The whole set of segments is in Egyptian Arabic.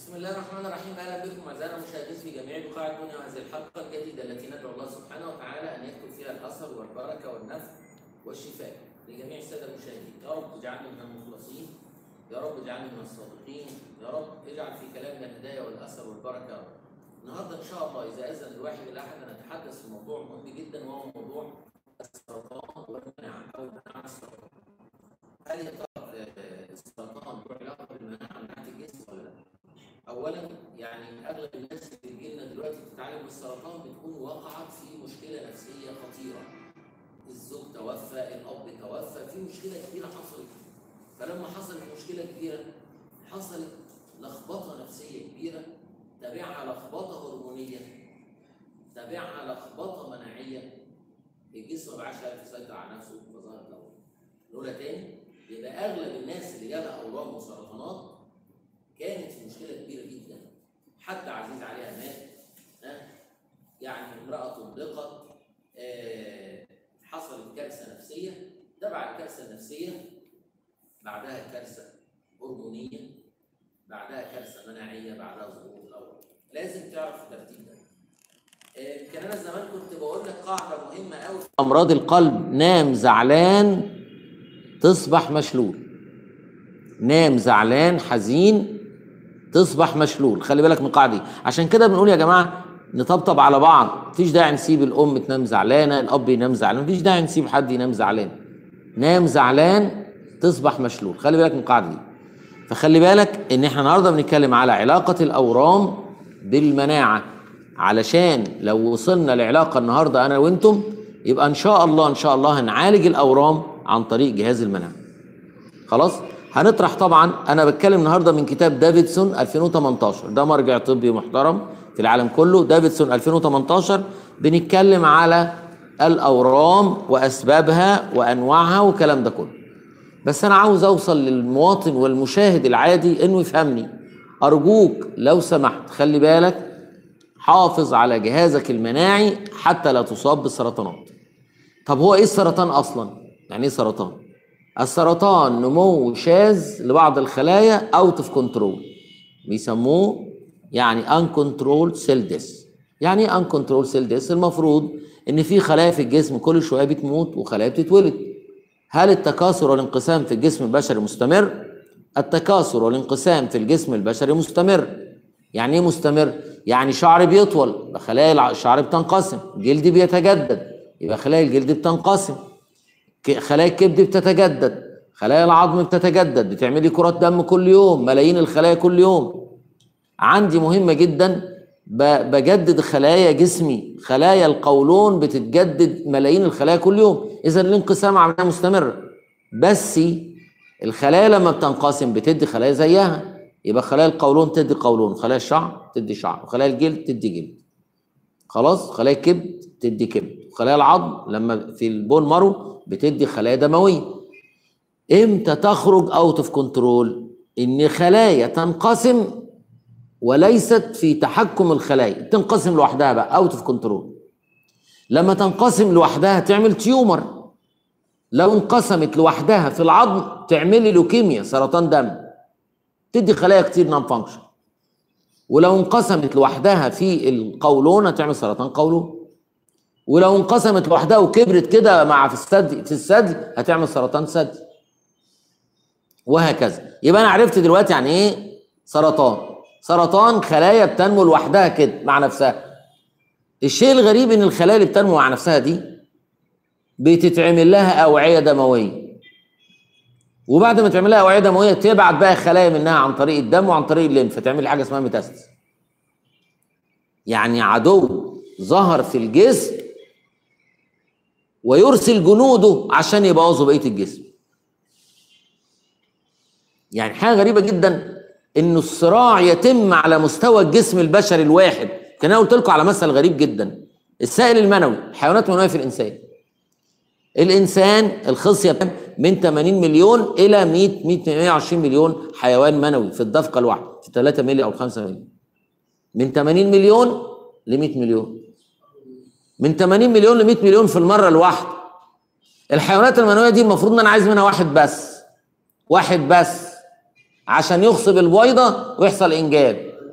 بسم الله الرحمن الرحيم اهلا بكم اعزائنا المشاهدين في جميع بقاع الدنيا وهذه الحلقه الجديده التي ندعو الله سبحانه وتعالى ان يكتب فيها الاثر والبركه والنفع والشفاء لجميع الساده المشاهدين يا رب اجعلني من المخلصين يا رب اجعلني من الصادقين يا رب اجعل في كلامنا الهدايه والاثر والبركه يا رب النهارده ان شاء الله اذا اذن الواحد الاحد نتحدث في موضوع مهم جدا وهو موضوع السرطان والمناعه او المناعه السرطان هل يا ترى آه، السرطان له علاقه بالمناعه مناعه الجسم ولا لا؟ اولا يعني اغلب الناس اللي بتجي لنا دلوقتي بتتعالج من السرطان بتكون وقعت في مشكله نفسيه خطيره الزوج توفى الاب توفى في مشكله كبيره حصلت فلما حصلت مشكله كبيره حصلت لخبطه نفسيه كبيره تابعها لخبطه هرمونيه تابعها لخبطه مناعيه الجسم ما بقاش عارف يسيطر على نفسه فظهر الاول نقولها تاني يبقى اغلب الناس اللي جالها اورام وسرطانات كانت في مشكله كبيره جدا حد عزيز عليها مات ها يعني امراه طلقت آه حصلت كارثه نفسيه تبع الكارثه النفسيه بعدها كارثه هرمونيه بعدها كارثه مناعيه بعدها ظهور الاول لازم تعرف الترتيب ده آه، يمكن انا زمان كنت بقول لك قاعده مهمه قوي امراض القلب نام زعلان تصبح مشلول نام زعلان حزين تصبح مشلول خلي بالك من القاعده دي عشان كده بنقول يا جماعه نطبطب على بعض مفيش داعي نسيب الام تنام زعلانه الاب ينام زعلان مفيش داعي نسيب حد ينام زعلان نام زعلان تصبح مشلول خلي بالك من القاعده دي فخلي بالك ان احنا النهارده بنتكلم على علاقه الاورام بالمناعه علشان لو وصلنا لعلاقه النهارده انا وانتم يبقى ان شاء الله ان شاء الله هنعالج الاورام عن طريق جهاز المناعه خلاص هنطرح طبعا انا بتكلم النهارده من كتاب دافيدسون 2018 ده مرجع طبي محترم في العالم كله دافيدسون 2018 بنتكلم على الاورام واسبابها وانواعها والكلام ده كله بس انا عاوز اوصل للمواطن والمشاهد العادي انه يفهمني ارجوك لو سمحت خلي بالك حافظ على جهازك المناعي حتى لا تصاب بالسرطانات طب هو ايه السرطان اصلا يعني ايه سرطان السرطان نمو شاذ لبعض الخلايا اوت اوف كنترول بيسموه يعني ان كنترول سيل ديس يعني ايه ان كنترول سيل ديس المفروض ان في خلايا في الجسم كل شويه بتموت وخلايا بتتولد هل التكاثر والانقسام في الجسم البشري مستمر التكاثر والانقسام في الجسم البشري مستمر يعني ايه مستمر يعني شعر بيطول يبقى خلايا الشعر بتنقسم جلدي بيتجدد يبقى خلايا الجلد بتنقسم ك- خلايا الكبد بتتجدد خلايا العظم بتتجدد بتعملي كرات دم كل يوم ملايين الخلايا كل يوم عندي مهمة جدا ب- بجدد خلايا جسمي خلايا القولون بتتجدد ملايين الخلايا كل يوم اذا الانقسام عمليه مستمره بس الخلايا لما بتنقسم بتدي خلايا زيها يبقى خلايا القولون تدي قولون خلايا الشعر تدي شعر وخلايا الجلد تدي جلد خلاص خلايا الكبد تدي كبد وخلايا العظم لما في البون مارو بتدي خلايا دمويه امتى تخرج اوت اوف كنترول ان خلايا تنقسم وليست في تحكم الخلايا تنقسم لوحدها بقى اوت اوف كنترول لما تنقسم لوحدها تعمل تيومر لو انقسمت لوحدها في العظم تعملي لوكيميا سرطان دم تدي خلايا كتير نون فانكشن ولو انقسمت لوحدها في القولون هتعمل سرطان قولون ولو انقسمت لوحدها وكبرت كده مع في الثدي في الثدي هتعمل سرطان ثدي وهكذا يبقى انا عرفت دلوقتي يعني ايه سرطان سرطان خلايا بتنمو لوحدها كده مع نفسها الشيء الغريب ان الخلايا اللي بتنمو مع نفسها دي بتتعمل لها اوعيه دمويه وبعد ما تعمل لها اوعيه دمويه تبعت بقى خلايا منها عن طريق الدم وعن طريق الليمف فتعمل حاجه اسمها ميتاستس يعني عدو ظهر في الجسم ويرسل جنوده عشان يبوظوا بقيه الجسم يعني حاجه غريبه جدا انه الصراع يتم على مستوى الجسم البشري الواحد كان انا قلت لكم على مثل غريب جدا السائل المنوي الحيوانات المنويه في الانسان الانسان الخصيه بتاعته من 80 مليون الى 100 100 120 مليون حيوان منوي في الدفقه الواحده في 3 مليون او 5 مليون من 80 مليون ل 100 مليون من 80 مليون ل 100 مليون في المره الواحده الحيوانات المنويه دي المفروض ان انا عايز منها واحد بس واحد بس عشان يخصب البويضه ويحصل انجاب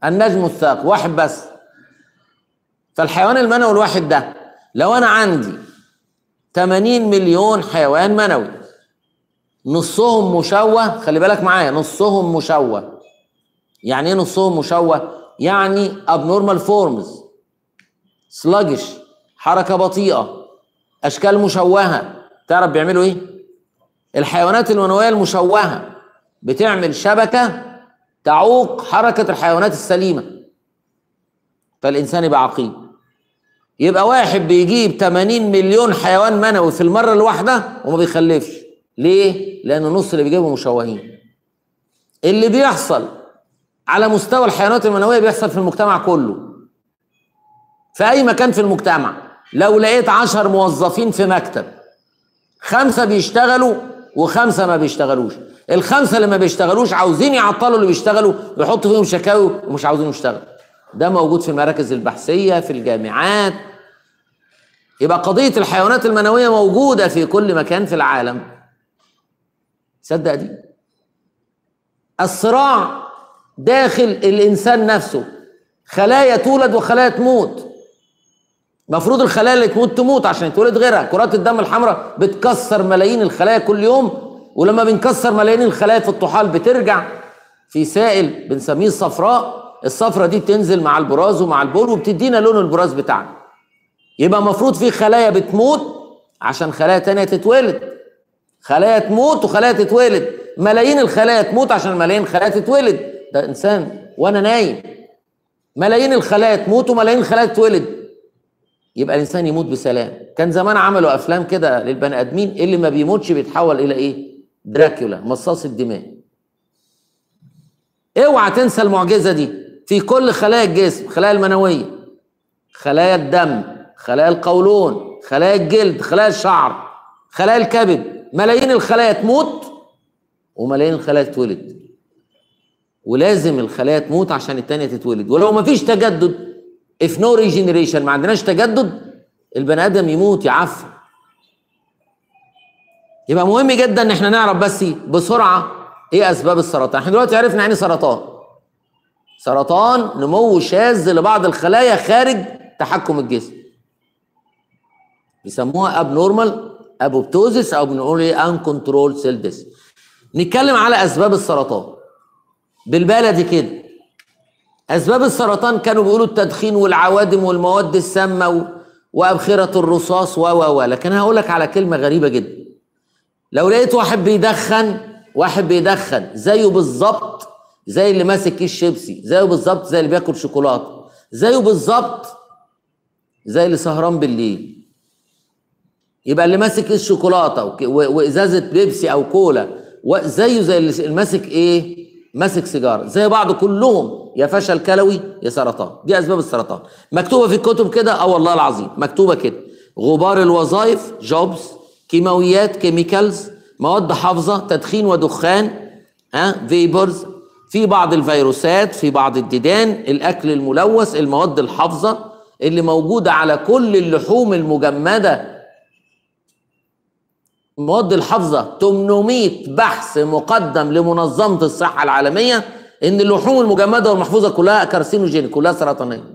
النجم الثاقب واحد بس فالحيوان المنوي الواحد ده لو انا عندي 80 مليون حيوان منوي نصهم مشوه خلي بالك معايا نصهم مشوه يعني ايه نصهم مشوه يعني abnormal forms sluggish حركه بطيئه اشكال مشوهه تعرف بيعملوا ايه الحيوانات المنويه المشوهه بتعمل شبكه تعوق حركه الحيوانات السليمه فالانسان يبقى عقيم يبقى واحد بيجيب 80 مليون حيوان منوي في المره الواحده وما بيخلفش ليه لان نص اللي بيجيبهم مشوهين اللي بيحصل على مستوى الحيوانات المنويه بيحصل في المجتمع كله في اي مكان في المجتمع لو لقيت عشر موظفين في مكتب خمسه بيشتغلوا وخمسه ما بيشتغلوش الخمسه اللي ما بيشتغلوش عاوزين يعطلوا اللي بيشتغلوا ويحطوا فيهم شكاوي ومش عاوزين يشتغلوا ده موجود في المراكز البحثيه في الجامعات يبقى قضيه الحيوانات المنويه موجوده في كل مكان في العالم صدق دي الصراع داخل الانسان نفسه خلايا تولد وخلايا تموت المفروض الخلايا اللي تموت تموت عشان يتولد غيرها كرات الدم الحمراء بتكسر ملايين الخلايا كل يوم ولما بنكسر ملايين الخلايا في الطحال بترجع في سائل بنسميه الصفراء الصفرة دي بتنزل مع البراز ومع البول وبتدينا لون البراز بتاعنا يبقى المفروض في خلايا بتموت عشان خلايا تانية تتولد خلايا تموت وخلايا تتولد ملايين الخلايا تموت عشان ملايين الخلايا تتولد ده انسان وانا نايم ملايين الخلايا تموت وملايين الخلايا تتولد يبقى الانسان يموت بسلام كان زمان عملوا افلام كده للبني ادمين اللي ما بيموتش بيتحول الى ايه دراكولا مصاص الدماء اوعى تنسى المعجزه دي في كل خلايا الجسم خلايا المنويه خلايا الدم خلايا القولون خلايا الجلد خلايا الشعر خلايا الكبد ملايين الخلايا تموت وملايين الخلايا تتولد ولازم الخلايا تموت عشان التانية تتولد ولو ما فيش تجدد if no regeneration ما عندناش تجدد البني ادم يموت يعفن يبقى مهم جدا ان احنا نعرف بس بسرعه ايه اسباب السرطان احنا دلوقتي عرفنا يعني سرطان سرطان نمو شاذ لبعض الخلايا خارج تحكم الجسم بيسموها ابنورمال ابوبتوزيس او بنقول ايه ان كنترول سيل ديس نتكلم على اسباب السرطان بالبلدي كده اسباب السرطان كانوا بيقولوا التدخين والعوادم والمواد السامه و... وابخره الرصاص و و و لكن هقول لك على كلمه غريبه جدا لو لقيت واحد بيدخن واحد بيدخن زيه بالظبط زي اللي ماسك كيس شيبسي زيه بالظبط زي اللي بياكل شوكولاته زيه بالظبط زي اللي سهران بالليل يبقى اللي ماسك كيس شوكولاته وك- و- وازازه بيبسي او كولا زيه زي اللي ماسك ايه ماسك سيجاره زي بعض كلهم يا فشل كلوي يا سرطان دي اسباب السرطان مكتوبه في الكتب كده اه والله العظيم مكتوبه كده غبار الوظائف جوبز كيماويات كيميكالز مواد حافظه تدخين ودخان ها فيبرز في بعض الفيروسات في بعض الديدان الاكل الملوث المواد الحافظه اللي موجوده على كل اللحوم المجمده المواد الحافظه 800 بحث مقدم لمنظمه الصحه العالميه ان اللحوم المجمده والمحفوظه كلها كارسينوجين كلها سرطانيه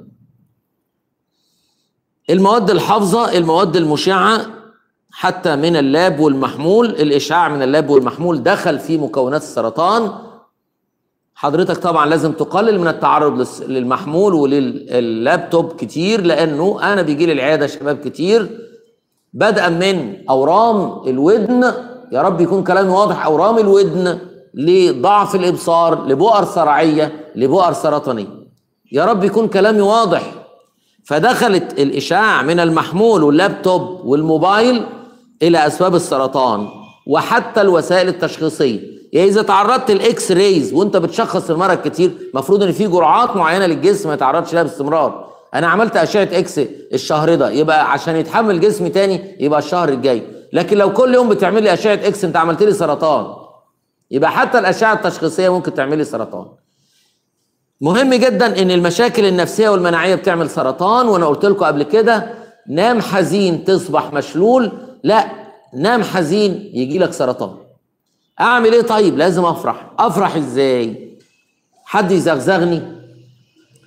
المواد الحافظه المواد المشعه حتى من اللاب والمحمول الاشعاع من اللاب والمحمول دخل في مكونات السرطان حضرتك طبعا لازم تقلل من التعرض للس- للمحمول ولللابتوب كتير لانه انا بيجي لي العياده شباب كتير بدءا من اورام الودن يا رب يكون كلامي واضح اورام الودن لضعف الابصار لبؤر صرعيه لبؤر سرطانيه يا رب يكون كلامي واضح فدخلت الاشعاع من المحمول واللابتوب والموبايل الى اسباب السرطان وحتى الوسائل التشخيصيه يعني اذا تعرضت الاكس رايز وانت بتشخص المرض كتير المفروض ان في جرعات معينه للجسم ما يتعرضش لها باستمرار انا عملت اشعه اكس الشهر ده يبقى عشان يتحمل جسم تاني يبقى الشهر الجاي لكن لو كل يوم بتعمل لي اشعه اكس انت عملت لي سرطان يبقى حتى الاشعه التشخيصيه ممكن تعمل لي سرطان مهم جدا ان المشاكل النفسيه والمناعيه بتعمل سرطان وانا قلت لكم قبل كده نام حزين تصبح مشلول لا نام حزين يجي لك سرطان اعمل ايه طيب لازم افرح افرح ازاي حد يزغزغني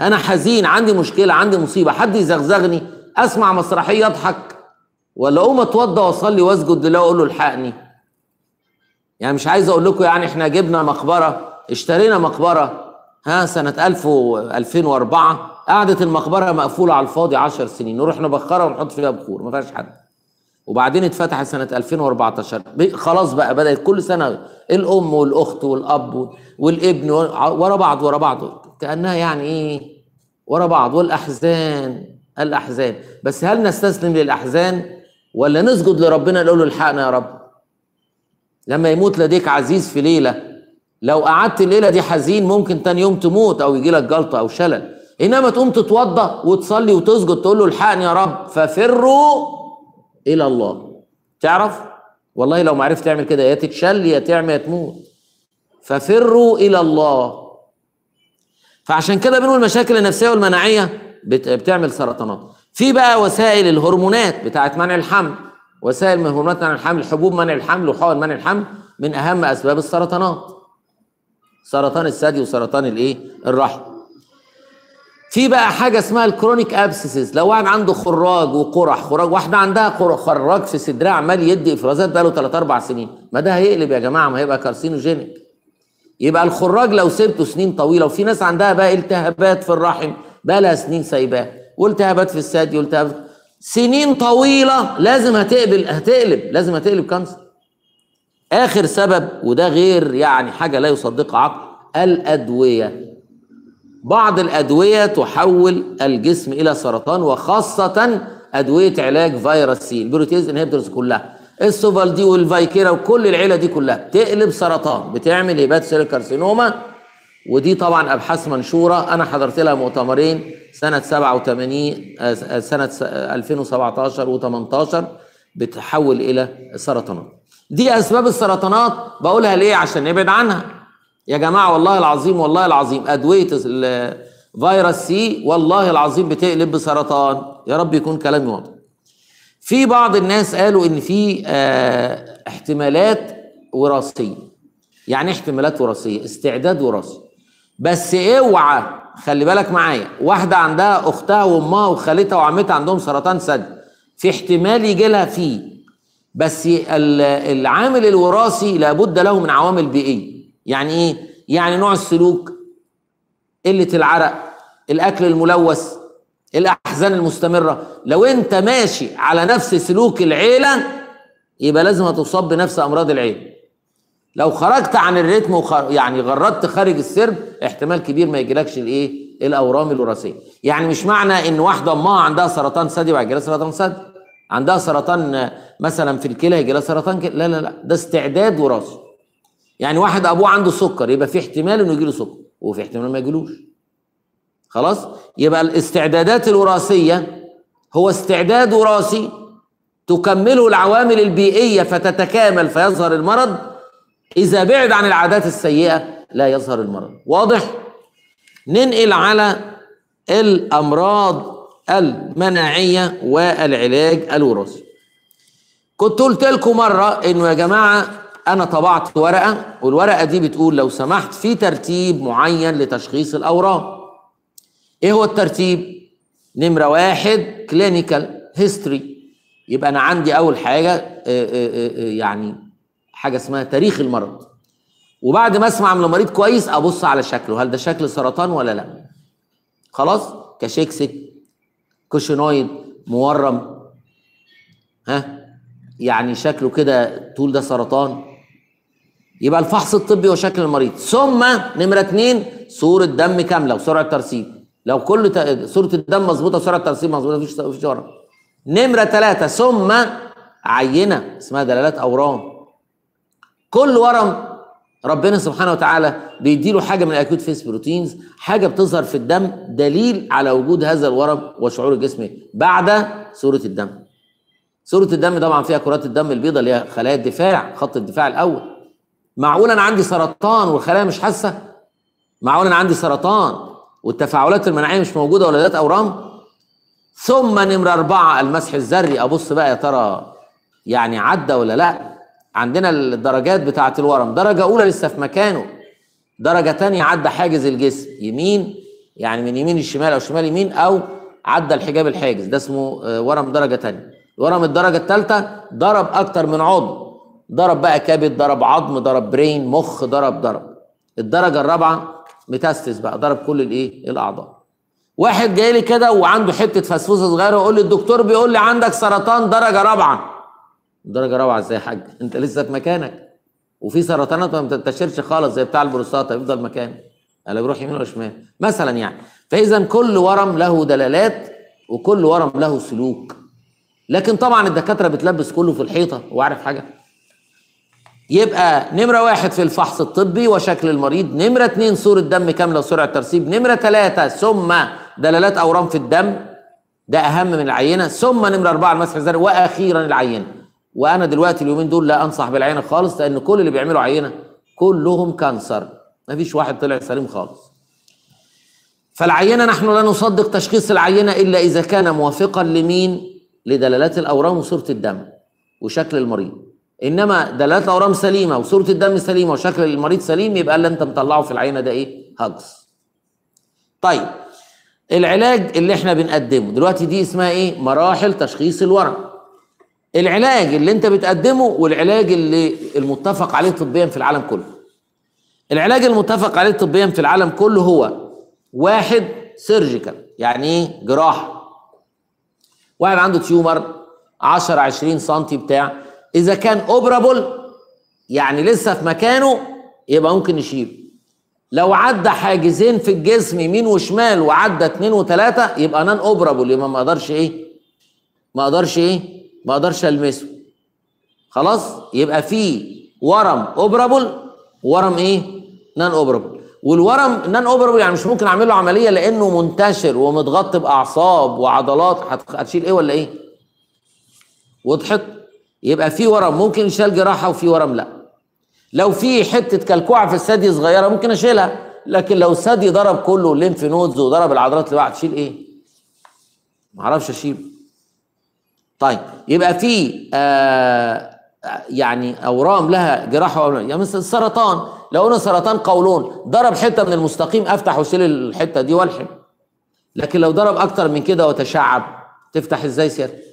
انا حزين عندي مشكله عندي مصيبه حد يزغزغني اسمع مسرحيه اضحك ولا اقوم اتوضى واصلي واسجد لله واقول له الحقني يعني مش عايز اقول لكم يعني احنا جبنا مقبره اشترينا مقبره ها سنه 1000 و 2004 قعدت المقبره مقفوله على الفاضي 10 سنين نروح نبخرها ونحط فيها بخور ما فيهاش حد وبعدين اتفتحت سنه 2014 ب- خلاص بقى بدات كل سنه الام والاخت والاب والابن ورا بعض ورا بعض كانها يعني ايه ورا بعض والاحزان الاحزان بس هل نستسلم للاحزان ولا نسجد لربنا نقول له الحقنا يا رب لما يموت لديك عزيز في ليله لو قعدت الليله دي حزين ممكن تاني يوم تموت او يجي لك جلطه او شلل انما تقوم تتوضا وتصلي وتسجد تقول له الحقني يا رب ففروا الى الله تعرف والله لو ما عرفت تعمل كده يا تتشل يا تعمل يا تموت ففروا الى الله فعشان كده بنقول المشاكل النفسيه والمناعيه بت- بتعمل سرطانات في بقى وسائل الهرمونات بتاعت منع الحمل وسائل من هرمونات منع الحمل حبوب منع الحمل وحقن منع الحمل من اهم اسباب السرطانات سرطان الثدي وسرطان الايه الرحم في بقى حاجه اسمها الكرونيك ابسيسز لو واحد عنده خراج وقرح خراج واحده عندها قر- خراج في صدرها عمال يدي افرازات بقاله 3 4 سنين ما ده هيقلب يا جماعه ما هيبقى كارسينوجينيك يبقى الخراج لو سبته سنين طويله وفي ناس عندها بقى التهابات في الرحم بقى لها سنين سايباه والتهابات في الثدي والتهابات سنين طويله لازم هتقبل هتقلب لازم هتقلب كانسر اخر سبب وده غير يعني حاجه لا يصدقها عقل الادويه بعض الادويه تحول الجسم الى سرطان وخاصه ادويه علاج فيروس سي البروتيز انهبيتورز كلها السوفال دي والفايكيرا وكل العيله دي كلها تقلب سرطان بتعمل هيبات سيل كارسينوما ودي طبعا ابحاث منشوره انا حضرت لها مؤتمرين سنه 87 آه، سنه س- آه، 2017 و18 بتحول الى سرطانات دي اسباب السرطانات بقولها ليه عشان نبعد عنها يا جماعه والله العظيم والله العظيم ادويه ال- فيروس سي والله العظيم بتقلب بسرطان يا رب يكون كلامي واضح في بعض الناس قالوا ان في آه، احتمالات وراثيه يعني إيه احتمالات وراثيه استعداد وراثي بس اوعى خلي بالك معايا واحده عندها اختها وامها وخالتها وعمتها عندهم سرطان ثدي في احتمال يجي لها فيه بس ال- العامل الوراثي لابد له من عوامل بيئيه يعني ايه يعني نوع السلوك قله العرق الاكل الملوث الاحزان المستمره لو انت ماشي على نفس سلوك العيله يبقى لازم هتصاب بنفس امراض العيله لو خرجت عن الريتم وخ... يعني غردت خارج السرب احتمال كبير ما يجيلكش الايه الاورام الوراثيه يعني مش معنى ان واحده امها عندها سرطان ثدي وهيجي لها سرطان ثدي عندها سرطان آه، مثلا في الكلى هيجي لها سرطان كلى لا لا لا ده استعداد وراثي يعني واحد ابوه عنده سكر يبقى في احتمال انه يجيله سكر وفي احتمال ما يجيلوش خلاص يبقى الاستعدادات الوراثيه هو استعداد وراثي تكمله العوامل البيئيه فتتكامل فيظهر المرض اذا بعد عن العادات السيئه لا يظهر المرض واضح ننقل على الامراض المناعيه والعلاج الوراثي كنت قلت لكم مره انه يا جماعه انا طبعت ورقه والورقه دي بتقول لو سمحت في ترتيب معين لتشخيص الاورام ايه هو الترتيب نمره واحد كلينيكال هيستوري يبقى انا عندي اول حاجه آه، آه، آه، يعني حاجه اسمها تاريخ المرض وبعد ما اسمع من المريض كويس ابص على شكله هل ده شكل سرطان ولا لا خلاص كشكسك كوشنويد مورم ها يعني شكله كده تقول ده سرطان يبقى الفحص الطبي وشكل المريض ثم نمرة اتنين صورة دم كاملة وسرعة ترسيب لو كل ت... صورة الدم مظبوطة وسرعة الترسيب مظبوطة مفيش مفيش ورم نمرة ثلاثة ثم عينة اسمها دلالات أورام كل ورم ربنا سبحانه وتعالى بيديله حاجة من الأكيوت فيس بروتينز حاجة بتظهر في الدم دليل على وجود هذا الورم وشعور الجسم بعد صورة الدم صورة الدم طبعا فيها كرات الدم البيضاء اللي هي خلايا الدفاع خط الدفاع الأول معقول أنا عندي سرطان والخلايا مش حاسة معقول أنا عندي سرطان والتفاعلات المناعية مش موجودة ولا ذات أورام ثم نمرة أربعة المسح الذري أبص بقى يا ترى يعني عدى ولا لا عندنا الدرجات بتاعة الورم درجة أولى لسه في مكانه درجة تانية عدى حاجز الجسم يمين يعني من يمين الشمال او شمال يمين او عدى الحجاب الحاجز ده اسمه آه، ورم درجه تانية ورم الدرجه الثالثه ضرب اكتر من عضو ضرب بقى كبد ضرب عظم ضرب برين مخ ضرب ضرب الدرجه الرابعه ميتاستس بقى ضرب كل الايه الاعضاء واحد جاي لي كده وعنده حته فسفوسه صغيره ويقول لي الدكتور بيقول لي عندك سرطان درجه رابعه درجه رابعه ازاي يا حاج انت لسه في مكانك وفي سرطانات ما بتنتشرش خالص زي بتاع البروستاتا يفضل مكانه لا بيروح يمين ولا شمال مثلا يعني فاذا كل ورم له دلالات وكل ورم له سلوك لكن طبعا الدكاتره بتلبس كله في الحيطه وعارف حاجه يبقى نمرة واحد في الفحص الطبي وشكل المريض نمرة اتنين صورة دم كاملة وسرعة ترسيب نمرة ثلاثة ثم دلالات أورام في الدم ده أهم من العينة ثم نمرة أربعة المسح الزرق وأخيرا العينة وأنا دلوقتي اليومين دول لا أنصح بالعينة خالص لأن كل اللي بيعملوا عينة كلهم كانسر مفيش واحد طلع سليم خالص فالعينة نحن لا نصدق تشخيص العينة إلا إذا كان موافقا لمين لدلالات الأورام وصورة الدم وشكل المريض انما دلالات الاورام سليمه وصوره الدم سليمه وشكل المريض سليم يبقى اللي انت مطلعه في العينه ده ايه هجص طيب العلاج اللي احنا بنقدمه دلوقتي دي اسمها ايه مراحل تشخيص الورم العلاج اللي انت بتقدمه والعلاج اللي المتفق عليه طبيا في العالم كله العلاج المتفق عليه طبيا في العالم كله هو واحد سيرجيكال يعني ايه جراحه واحد عنده تيومر 10 20 سم بتاع اذا كان اوبرابل يعني لسه في مكانه يبقى ممكن نشيله لو عدى حاجزين في الجسم يمين وشمال وعدى اتنين وتلاته يبقى نان اوبرابل يبقى ما اقدرش ايه ما اقدرش ايه ما اقدرش المسه خلاص يبقى في ورم اوبرابل ورم ايه نان اوبرابل والورم نان اوبرابل يعني مش ممكن اعمل له عمليه لانه منتشر ومتغطي باعصاب وعضلات هت- هتشيل ايه ولا ايه وضحت يبقى في ورم ممكن يشال جراحه وفي ورم لا لو في حته كلكوعه في الثدي صغيره ممكن اشيلها لكن لو الثدي ضرب كله الليمف نودز وضرب العضلات اللي بعد تشيل ايه ما اعرفش اشيله طيب يبقى في آه يعني اورام لها جراحه وأورام- يعني مثل السرطان لو قلنا سرطان قولون ضرب حته من المستقيم افتح واشيل الحته دي والحم لكن لو ضرب اكتر من كده وتشعب تفتح ازاي سيادتك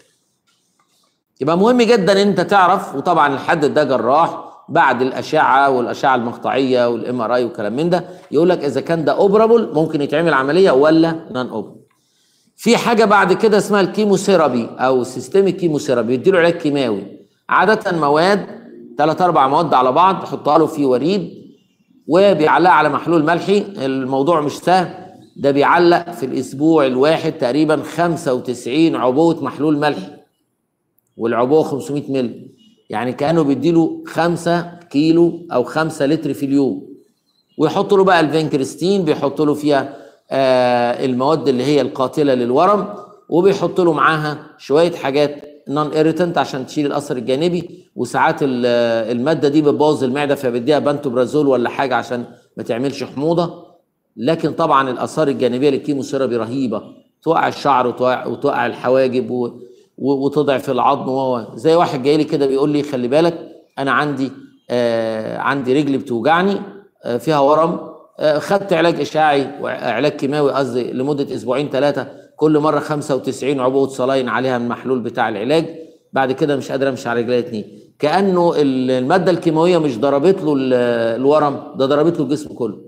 يبقى مهم جدا ان انت تعرف وطبعا الحد ده جراح بعد الاشعه والاشعه المقطعيه والام ار اي والكلام من ده يقول لك اذا كان ده اوبرابل ممكن يتعمل عمليه ولا نان اوبرابل في حاجه بعد كده اسمها الكيموثيرابي او سيستميك كيموثيرابي يديله علاج كيماوي عاده مواد ثلاث اربع مواد على بعض تحطها له في وريد وبيعلقها على محلول ملحي الموضوع مش سهل ده بيعلق في الاسبوع الواحد تقريبا 95 عبوه محلول ملحي والعبوه 500 مللي يعني كانه بيديله 5 كيلو او 5 لتر في اليوم ويحط له بقى الفينكريستين بيحط له فيها آه المواد اللي هي القاتله للورم وبيحط له معاها شويه حاجات نون ايريتنت عشان تشيل الاثر الجانبي وساعات ال- آه، الماده دي بتبوظ المعده فبيديها بانتوبرازول ولا حاجه عشان ما تعملش حموضه لكن طبعا الاثار الجانبيه للكيموثيرابي رهيبه توقع الشعر وتوقع, وتوقع الحواجب و... و... وتضعف العظم وهو زي واحد جاي لي كده بيقول لي خلي بالك انا عندي آه عندي رجلي بتوجعني آه فيها ورم آه خدت علاج اشعاعي وعلاج كيماوي قصدي لمده اسبوعين ثلاثه كل مره 95 عبوه صلاين عليها من المحلول بتاع العلاج بعد كده مش قادر امشي على رجلي اتنين كانه الماده الكيماويه مش ضربت له ال- الورم ده ضربت له الجسم كله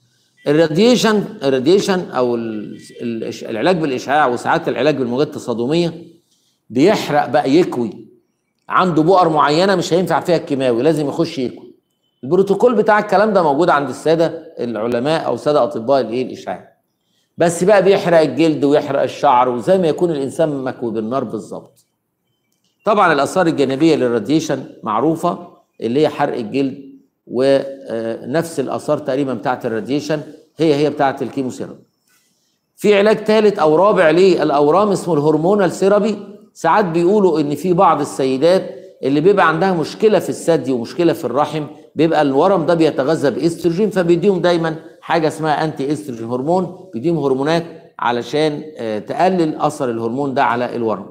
الراديشن الراديشن او ال- ال- العلاج بالاشعاع وساعات العلاج بالموجات التصادميه بيحرق بقى يكوي عنده بؤر معينه مش هينفع فيها الكيماوي لازم يخش يكوي البروتوكول بتاع الكلام ده موجود عند الساده العلماء او ساده اطباء الايه الاشعاع بس بقى بيحرق الجلد ويحرق الشعر وزي ما يكون الانسان مكوي بالنار بالظبط طبعا الاثار الجانبيه للراديشن معروفه اللي هي حرق الجلد ونفس الاثار تقريبا بتاعه الراديشن هي هي بتاعه الكيموثيرابي في علاج ثالث او رابع للاورام اسمه الهرمونال ثيرابي ساعات بيقولوا ان في بعض السيدات اللي بيبقى عندها مشكله في الثدي ومشكله في الرحم بيبقى الورم ده بيتغذى باستروجين فبيديهم دايما حاجه اسمها انتي استروجين هرمون بيديهم هرمونات علشان آه، تقلل اثر الهرمون ده على الورم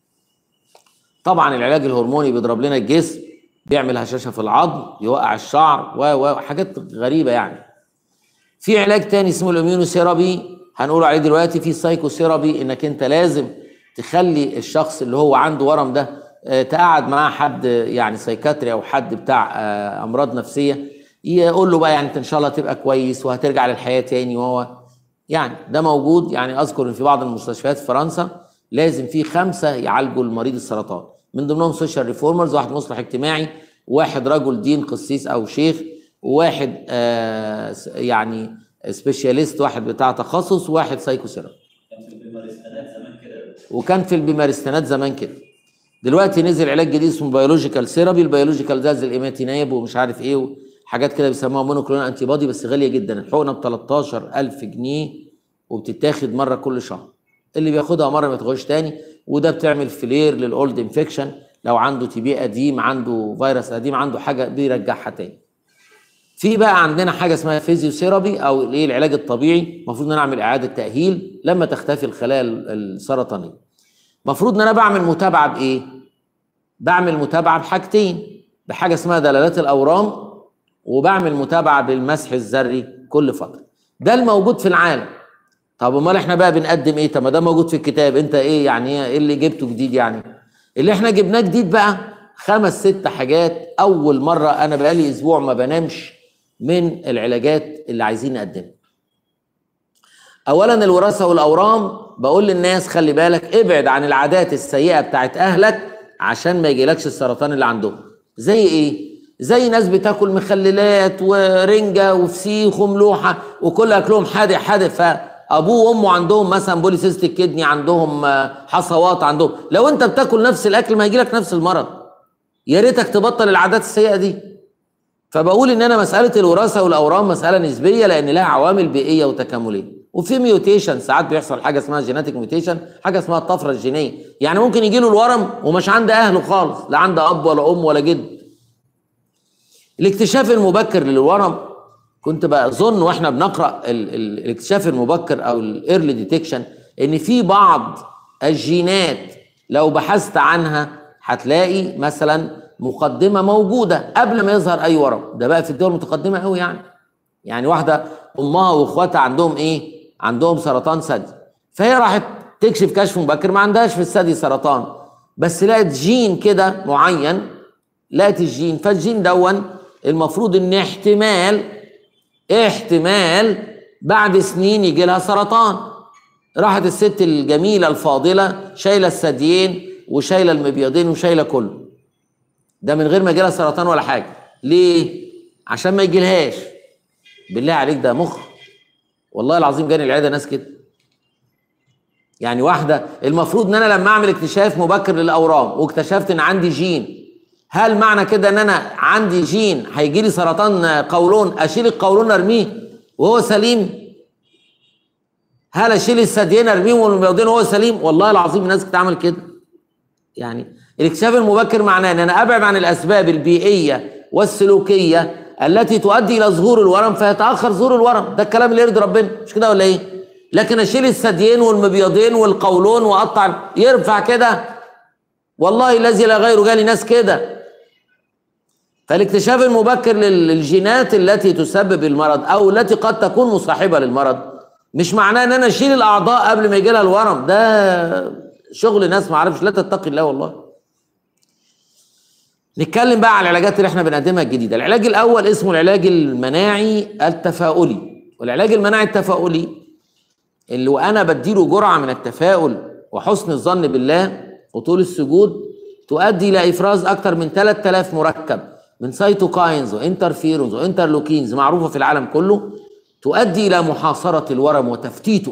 طبعا العلاج الهرموني بيضرب لنا الجسم بيعمل هشاشه في العظم يوقع الشعر و و- وحاجات غريبه يعني في علاج تاني اسمه الاميونوثيرابي هنقول عليه دلوقتي في سايكو ثيرابي انك انت لازم تخلي الشخص اللي هو عنده ورم ده آه، تقعد معاه حد آه، يعني سايكاتري او حد بتاع آه، امراض نفسيه يقول له بقى يعني انت ان شاء الله تبقى كويس وهترجع للحياه تاني وهو يعني ده موجود يعني اذكر ان في بعض المستشفيات في فرنسا لازم في خمسه يعالجوا المريض السرطان من ضمنهم سوشيال ريفورمرز واحد مصلح اجتماعي واحد رجل دين قسيس او شيخ وواحد آه س- يعني سبيشاليست واحد بتاع تخصص وواحد سايكو ثيرابي كان في البيمارستانات زمان كده وكان في البيمارستانات زمان كده دلوقتي نزل علاج جديد اسمه بيولوجيكال ثيرابي البيولوجيكال ده زي الايماتيناب ومش عارف ايه وحاجات كده بيسموها مونوكلونال انتي بودي بس غاليه جدا الحقنه ب 13000 جنيه وبتتاخد مره كل شهر اللي بياخدها مره ما ياخدهاش تاني وده بتعمل فلير للاولد انفكشن لو عنده تي بي قديم عنده فيروس قديم عنده حاجه بيرجعها تاني في بقى عندنا حاجه اسمها فيزيوثيرابي او الايه العلاج الطبيعي المفروض ان انا اعمل اعاده تاهيل لما تختفي الخلايا السرطانيه المفروض ان انا بعمل متابعه بايه بعمل متابعه بحاجتين بحاجه اسمها دلالات الاورام وبعمل متابعه بالمسح الذري كل فتره ده الموجود في العالم طب امال احنا بقى بنقدم ايه طب ما ده موجود في الكتاب انت ايه يعني ايه اللي جبته جديد يعني اللي احنا جبناه جديد بقى خمس ست حاجات اول مره انا بقالي اسبوع ما بنامش من العلاجات اللي عايزين نقدمها اولا الوراثه والاورام بقول للناس خلي بالك ابعد عن العادات السيئه بتاعت اهلك عشان ما يجيلكش السرطان اللي عندهم زي ايه زي ناس بتاكل مخللات ورنجه وفسيخ وملوحه وكل اكلهم حادق حادق فابوه وامه عندهم مثلا بوليسيستيك كدني عندهم آه، حصوات عندهم لو انت بتاكل نفس الاكل ما يجيلك نفس المرض يا ريتك تبطل العادات السيئه دي فبقول ان انا مساله الوراثه والاورام مساله نسبيه لان لها عوامل بيئيه وتكامليه وفي ميوتيشن ساعات بيحصل حاجه اسمها جيناتيك ميوتيشن حاجه اسمها الطفره الجينيه يعني ممكن يجي له الورم ومش عند اهله خالص لا عند اب ولا ام ولا جد الاكتشاف المبكر للورم كنت بظن واحنا بنقرا ال ال الاكتشاف المبكر او الايرلي ديتكشن ان في بعض الجينات لو بحثت عنها هتلاقي مثلا مقدمه موجوده قبل ما يظهر اي ورم ده بقى في الدول المتقدمه قوي يعني يعني واحده امها واخواتها عندهم ايه عندهم سرطان ثدي فهي راحت تكشف كشف مبكر ما عندهاش في الثدي سرطان بس لقت جين كده معين لقت الجين فالجين دون المفروض ان احتمال احتمال بعد سنين يجي لها سرطان راحت الست الجميله الفاضله شايله الثديين وشايله المبيضين وشايله كله ده من غير ما يجي لها سرطان ولا حاجه ليه عشان ما يجيلهاش بالله عليك ده مخ والله العظيم جاني العياده ناس كده يعني واحده المفروض ان انا لما اعمل اكتشاف مبكر للاورام واكتشفت ان عندي جين هل معنى كده ان انا عندي جين هيجي لي سرطان قولون اشيل القولون ارميه وهو سليم هل اشيل الثديين ارميهم والمبيضين وهو سليم والله العظيم الناس بتعمل كده يعني الاكتشاف المبكر معناه ان انا ابعد عن الاسباب البيئيه والسلوكيه التي تؤدي الى ظهور الورم فيتاخر ظهور الورم ده الكلام اللي يرضي ربنا مش كده ولا ايه لكن اشيل الثديين والمبيضين والقولون واقطع يرفع كده والله الذي لا غيره جالي ناس كده فالاكتشاف المبكر لل- للجينات التي تسبب المرض او التي قد تكون مصاحبه للمرض مش معناه ان انا اشيل الاعضاء قبل ما يجي لها الورم ده شغل ناس ما اعرفش لا تتقي الله والله نتكلم بقى على العلاجات اللي احنا بنقدمها الجديده العلاج الاول اسمه العلاج المناعي التفاؤلي والعلاج المناعي التفاؤلي اللي وانا بديله جرعه من التفاؤل وحسن الظن بالله وطول السجود تؤدي الى افراز اكثر من 3000 مركب من سيتوكاينز وانترفيرونز وانترلوكينز معروفه في العالم كله تؤدي الى محاصره الورم وتفتيته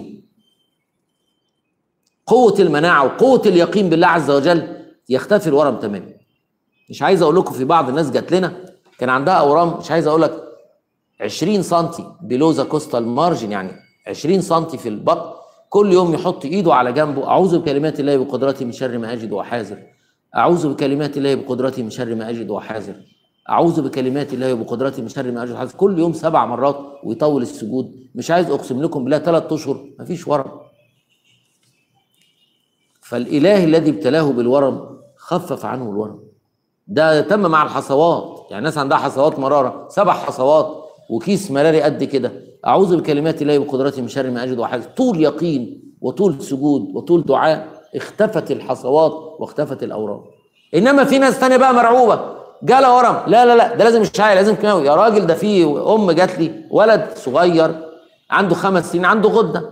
قوه المناعه وقوه اليقين بالله عز وجل يختفي الورم تماما مش عايز اقول لكم في بعض الناس جات لنا كان عندها اورام مش عايز اقول لك 20 سم بلوزا كوستال مارجن يعني 20 سم في البطن كل يوم يحط ايده على جنبه اعوذ بكلمات الله وقدرته من شر ما اجد واحاذر اعوذ بكلمات الله بقدرته من شر ما اجد واحاذر اعوذ بكلمات الله وبقدرته من شر ما اجد واحاذر كل يوم سبع مرات ويطول السجود مش عايز اقسم لكم بالله ثلاث اشهر مفيش ورم فالاله الذي ابتلاه بالورم خفف عنه الورم ده تم مع الحصوات يعني ناس عندها حصوات مراره سبع حصوات وكيس مراري قد كده اعوذ بكلمات الله وقدرته من شر ما اجد وحاجه طول يقين وطول سجود وطول دعاء اختفت الحصوات واختفت الاورام انما في ناس تانية بقى مرعوبه جالها ورم لا لا لا ده لازم اشعاعي لازم كيماوي يا راجل ده في ام جات لي ولد صغير عنده خمس سنين عنده غده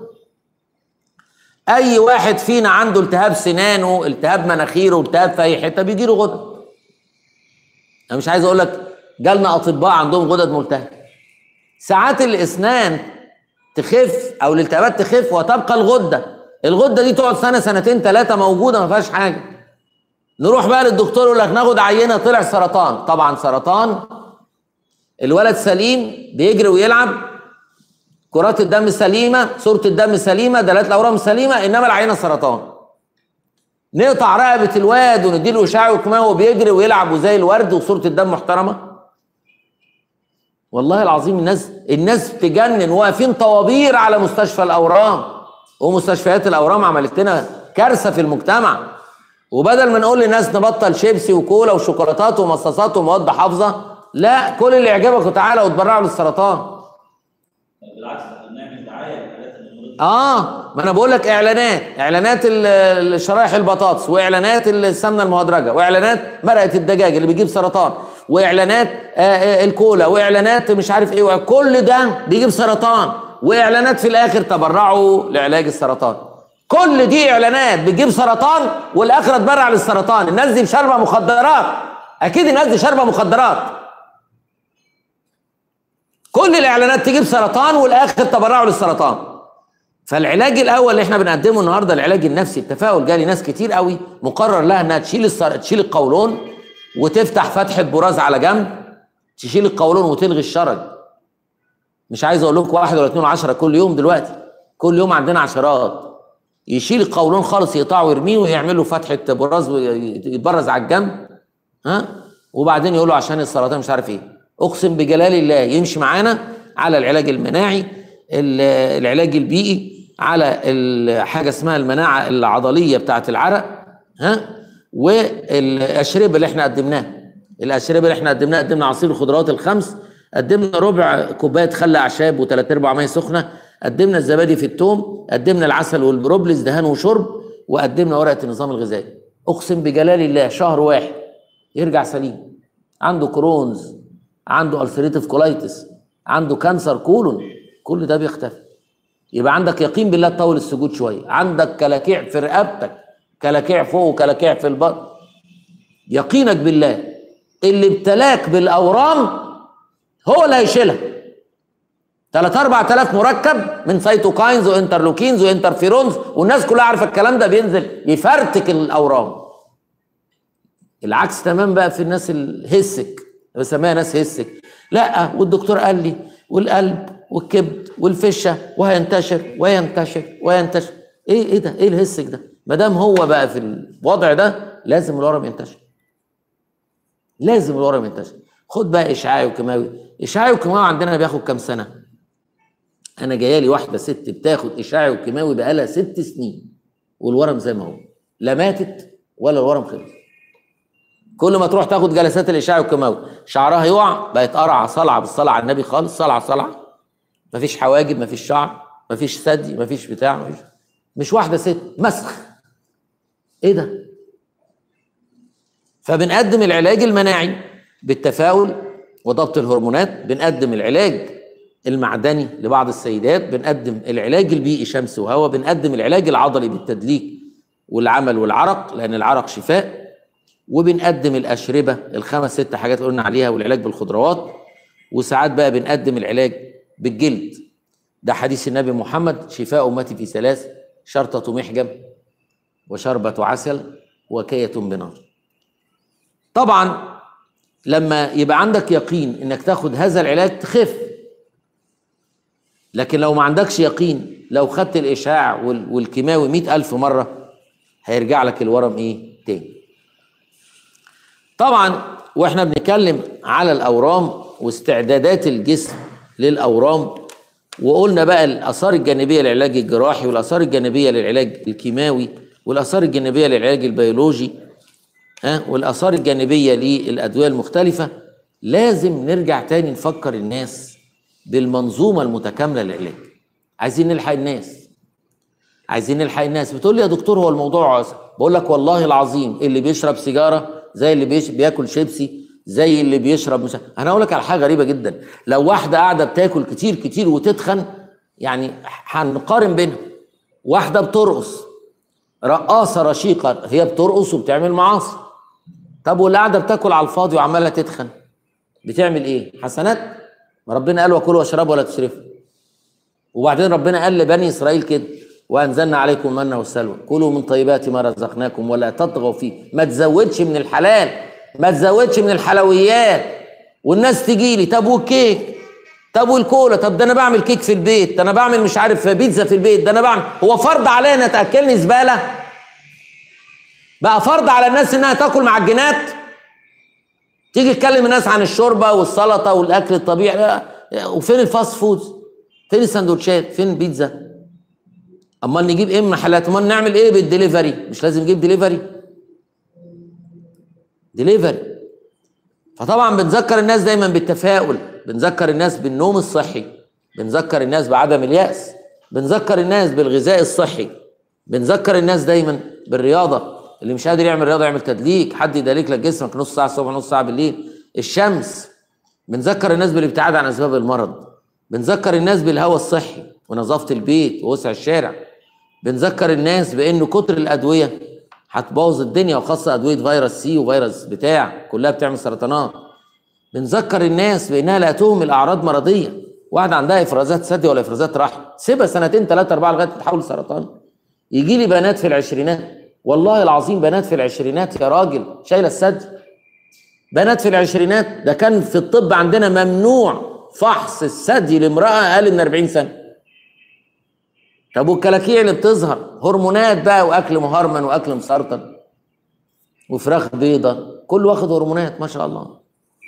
اي واحد فينا عنده التهاب سنانه التهاب مناخيره التهاب في اي حته بيجي له غدد انا مش عايز اقول لك جالنا اطباء عندهم غدد ملتهبه ساعات الاسنان تخف او الالتهابات تخف وتبقى الغده الغده دي تقعد سنه سنتين ثلاثه موجوده ما فيهاش حاجه نروح بقى للدكتور يقول لك ناخد عينه طلع سرطان طبعا سرطان الولد سليم بيجري ويلعب كرات الدم سليمه صوره الدم سليمه دلالات الاورام سليمه انما العينه سرطان نقطع رقبه الواد ونديله اشعاع وكيماوي وهو بيجري ويلعب وزي الورد وصوره الدم محترمه والله العظيم الناس الناس تجنن واقفين طوابير على مستشفى الاورام ومستشفيات الاورام عملت لنا كارثه في المجتمع وبدل ما نقول للناس نبطل شيبسي وكولا وشوكولاتات ومصاصات ومواد حافظه لا كل اللي يعجبك وتعالى وتبرعوا للسرطان بالعكس احنا بنعمل دعايه للحاجات اللي اه ما انا بقول لك اعلانات اعلانات ال- الشرايح البطاطس واعلانات السمنه المهدرجه واعلانات مرقه الدجاج اللي بيجيب سرطان واعلانات آه، آه، الكولا واعلانات مش عارف ايه كل ده بيجيب سرطان واعلانات في الاخر تبرعوا لعلاج السرطان كل دي اعلانات بتجيب سرطان والاخره تبرع للسرطان الناس دي شاربه مخدرات اكيد الناس دي شاربه مخدرات كل الاعلانات تجيب سرطان والاخر تبرعوا للسرطان فالعلاج الاول اللي احنا بنقدمه النهارده العلاج النفسي التفاؤل جالي ناس كتير قوي مقرر لها انها تشيل السر... تشيل القولون وتفتح فتحه براز على جنب تشيل القولون وتلغي الشرج مش عايز اقول لكم واحد ولا اتنين وعشرة كل يوم دلوقتي كل يوم عندنا عشرات يشيل القولون خالص يقطعه ويرميه ويعمل له فتحه براز ويتبرز على الجنب ها وبعدين يقول له عشان السرطان مش عارف ايه اقسم بجلال الله يمشي معانا على العلاج المناعي ال- العلاج البيئي على ال- حاجه اسمها المناعه العضليه بتاعه العرق ها والاشربه اللي احنا قدمناها الاشربه اللي احنا قدمناها قدمنا عصير الخضروات الخمس قدمنا ربع كوبايه خل اعشاب وثلاث ارباع ميه سخنه قدمنا الزبادي في الثوم قدمنا العسل والبروبلس دهان وشرب وقدمنا ورقه النظام الغذائي اقسم بجلال الله شهر واحد يرجع سليم عنده كرونز عنده السريتيف كولايتس عنده كانسر كولون كل ده بيختفي يبقى عندك يقين بالله تطول السجود شويه عندك كلاكيع في رقبتك كلاكيع فوق وكلاكيع في البطن يقينك بالله اللي ابتلاك بالاورام هو اللي هيشيلها 3 4000 مركب من سيتوكاينز وانترلوكينز وانترفيرونز والناس كلها عارفه الكلام ده بينزل يفرتك الاورام العكس تمام بقى في الناس الهسك بسميها ناس هسك لا والدكتور قال لي والقلب والكبد والفشه وهينتشر وينتشر وينتشر ايه ايه ده ايه الهسك ده ما دام هو بقى في الوضع ده لازم الورم ينتشر لازم الورم ينتشر خد بقى اشعاعي وكيماوي اشعاعي وكيماوي عندنا بياخد كام سنه انا جايه لي واحده ست بتاخد اشعاعي وكيماوي بقالها ست سنين والورم زي ما هو لا ماتت ولا الورم خلص كل ما تروح تاخد جلسات الاشعاع والكيماوي شعرها يقع بقت قرعه صلعه بالصلاه على النبي خالص صلعه صلعه مفيش حواجب مفيش شعر مفيش ثدي مفيش بتاع مفيش مش واحده ست مسخ ايه ده فبنقدم العلاج المناعي بالتفاؤل وضبط الهرمونات بنقدم العلاج المعدني لبعض السيدات بنقدم العلاج البيئي شمس وهواء بنقدم العلاج العضلي بالتدليك والعمل والعرق لان العرق شفاء وبنقدم الاشربه الخمس ست حاجات اللي قلنا عليها والعلاج بالخضروات وساعات بقى بنقدم العلاج بالجلد ده حديث النبي محمد شفاء امتي في ثلاث شرطه محجم وشربة عسل وكية بنار طبعا لما يبقى عندك يقين انك تاخد هذا العلاج تخف لكن لو ما عندكش يقين لو خدت الاشعاع وال- والكيماوي مئة الف مرة هيرجع لك الورم ايه تاني طبعا واحنا بنتكلم على الاورام واستعدادات الجسم للاورام وقلنا بقى الاثار الجانبيه للعلاج الجراحي والاثار الجانبيه للعلاج الكيماوي والاثار الجانبيه للعلاج البيولوجي ها والاثار الجانبيه للادويه المختلفه لازم نرجع تاني نفكر الناس بالمنظومه المتكامله للعلاج عايزين نلحق الناس عايزين نلحق الناس بتقول لي يا دكتور هو الموضوع عسر بقول لك والله العظيم اللي بيشرب سيجاره زي اللي بيش بياكل شيبسي زي اللي بيشرب مش انا اقول لك على حاجه غريبه جدا لو واحده قاعده بتاكل كتير كتير وتتخن يعني هنقارن بينهم واحده بترقص رقاصه رشيقه هي بترقص وبتعمل معاصي طب واللي قاعده بتاكل على الفاضي وعماله تتخن بتعمل ايه حسنات ما ربنا قال وكلوا واشربوا ولا تسرفوا وبعدين ربنا قال لبني اسرائيل كده وانزلنا عليكم المن والسلوى كلوا من طيبات ما رزقناكم ولا تطغوا فيه ما تزودش من الحلال ما تزودش من الحلويات والناس تجي لي طب والكيك طب والكولا طب ده انا بعمل كيك في البيت ده انا بعمل مش عارف بيتزا في البيت ده انا بعمل هو فرض عليا ان تاكلني زباله بقى فرض على الناس انها تاكل معجنات تيجي تكلم الناس عن الشوربه والسلطه والاكل الطبيعي لا، وفين الفاست فودز فين السندوتشات فين البيتزا امال نجيب ايه من محلات امال نعمل ايه بالدليفري مش لازم نجيب دليفري دليفري فطبعا بنذكر الناس دايما بالتفاؤل بنذكر الناس بالنوم الصحي بنذكر الناس بعدم اليأس بنذكر الناس بالغذاء الصحي بنذكر الناس دايما بالرياضة اللي مش قادر يعمل رياضة يعمل تدليك حد يدلك لك جسمك نص ساعة الصبح نص ساعة بالليل الشمس بنذكر الناس بالابتعاد عن أسباب المرض بنذكر الناس بالهواء الصحي ونظافة البيت ووسع الشارع بنذكر الناس بأنه كتر الأدوية هتبوظ الدنيا وخاصة أدوية فيروس سي وفيروس بتاع كلها بتعمل سرطانات بنذكر الناس بانها لا تهمل اعراض مرضيه واحده عندها افرازات ثدي ولا افرازات رحم سيبها سنتين ثلاثه اربعه لغايه تتحول سرطان يجي لي بنات في العشرينات والله العظيم بنات في العشرينات يا راجل شايله الثدي بنات في العشرينات ده كان في الطب عندنا ممنوع فحص الثدي لامراه اقل من 40 سنه طب والكلاكيع اللي بتظهر هرمونات بقى واكل مهرمن واكل مسرطن وفراخ بيضه كله واخد هرمونات ما شاء الله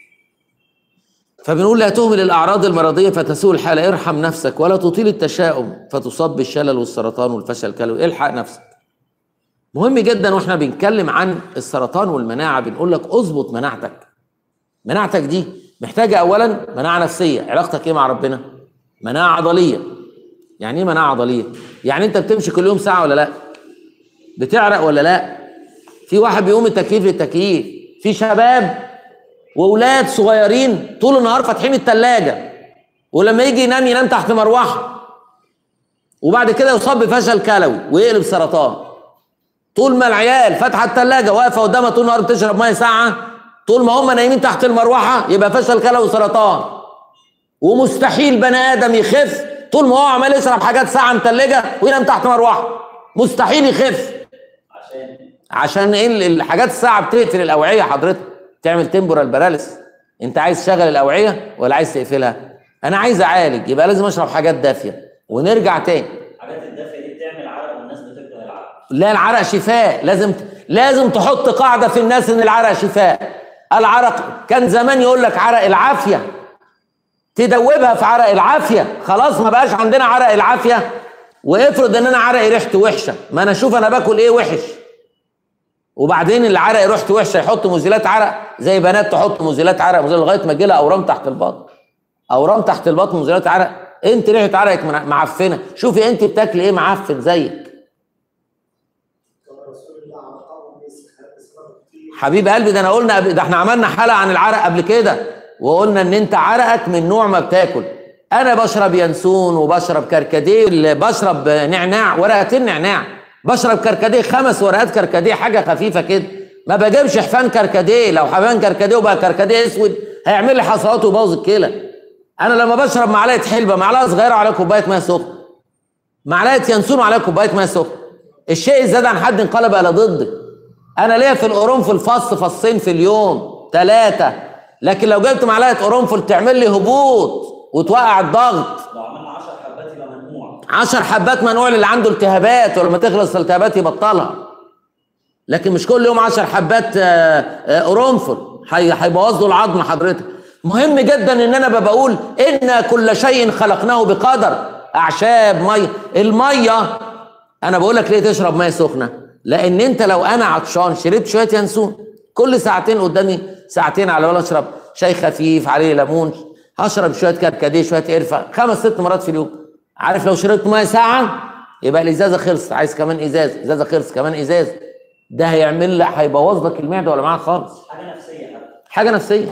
فبنقول لا تهمل الاعراض المرضيه فتسوء الحاله ارحم نفسك ولا تطيل التشاؤم فتصاب بالشلل والسرطان والفشل الكلوي الحق نفسك مهم جدا واحنا بنتكلم عن السرطان والمناعه بنقول لك اظبط مناعتك مناعتك دي محتاجه اولا مناعه نفسيه علاقتك ايه مع ربنا مناعه عضليه يعني ايه مناعه عضليه يعني انت بتمشي كل يوم ساعه ولا لا بتعرق ولا لا في واحد بيقوم من التكييف للتكييف في شباب واولاد صغيرين طول النهار فاتحين التلاجة ولما يجي ينام ينام تحت مروحه وبعد كده يصاب بفشل كلوي ويقلب سرطان طول ما العيال فاتحه التلاجة واقفه قدامها طول النهار بتشرب ميه ساقعه طول ما هم نايمين تحت المروحه يبقى فشل كلوي وسرطان ومستحيل بني ادم يخف طول ما هو عمال يشرب حاجات ساقعه متلجه وينام تحت مروحه مستحيل يخف عشان عشان ايه ال- الحاجات الساعه بتقفل الاوعيه حضرتك تعمل تمبورال باراليس انت عايز تشغل الاوعيه ولا عايز تقفلها انا عايز اعالج يبقى لازم اشرب حاجات دافيه ونرجع تاني الحاجات الدافيه دي بتعمل عرق والناس بتكره العرق لا العرق شفاء لازم لازم تحط قاعده في الناس ان العرق شفاء العرق كان زمان يقول لك عرق العافيه تدوبها في عرق العافيه خلاص ما بقاش عندنا عرق العافيه وافرض ان انا عرقي ريحته وحشه ما انا اشوف انا باكل ايه وحش وبعدين العرق ريحته وحشه يحط مزيلات عرق زي بنات تحط مزيلات عرق مزيلات لغايه ما يجي لها اورام تحت البطن اورام تحت البطن مزيلات عرق انت ريحه عرقك مع- معفنه شوفي انت بتاكلي ايه معفن زيك كان رسول الله على قوم اسرار كتير حبيب قلبي ده انا قلنا قبل- ده احنا عملنا حلقه عن العرق قبل كده وقلنا ان انت عرقك من نوع ما بتاكل انا بشرب ينسون وبشرب كركديه اللي بشرب نعناع ورقتين نعناع بشرب كركديه خمس ورقات كركديه حاجه خفيفه كده ما بجيبش حفان كركديه لو حفان كركديه وبقى كركديه اسود هيعمل لي حصوات ويبوظ الكلى انا لما بشرب معلقه حلبه معلقه صغيره على كوبايه ميه سخنه معلقه ينسون على كوبايه ميه سخنه الشيء الزاد عن حد انقلب الى ضدك انا ليا في القرنفل فص فصين في اليوم ثلاثه لكن لو جبت معلقه قرنفل تعمل لي هبوط وتوقع الضغط لو عملنا 10 حبات يبقى ممنوع عشر حبات منوع للي عنده التهابات ولما تخلص الالتهابات يبطلها لكن مش كل يوم عشر حبات آه، آه، قرنفل هي- هيبوظ له العظم حضرتك مهم جدا ان انا ببقى بقول ان كل شيء خلقناه بقدر اعشاب ميه الميه انا بقول لك ليه تشرب ميه سخنه لان انت لو انا عطشان شربت شويه ينسون كل ساعتين قدامي ساعتين على ما اشرب شاي خفيف عليه ليمون هشرب شويه كركديه شويه قرفه خمس ست مرات في اليوم عارف لو شربت ميه ساعه يبقى الازازه خلصت عايز كمان ازاز ازازه خلص كمان ازاز ده هيعمل لك هيبوظ لك المعده ولا معاك خالص حاجه نفسيه حتى حاجه نفسيه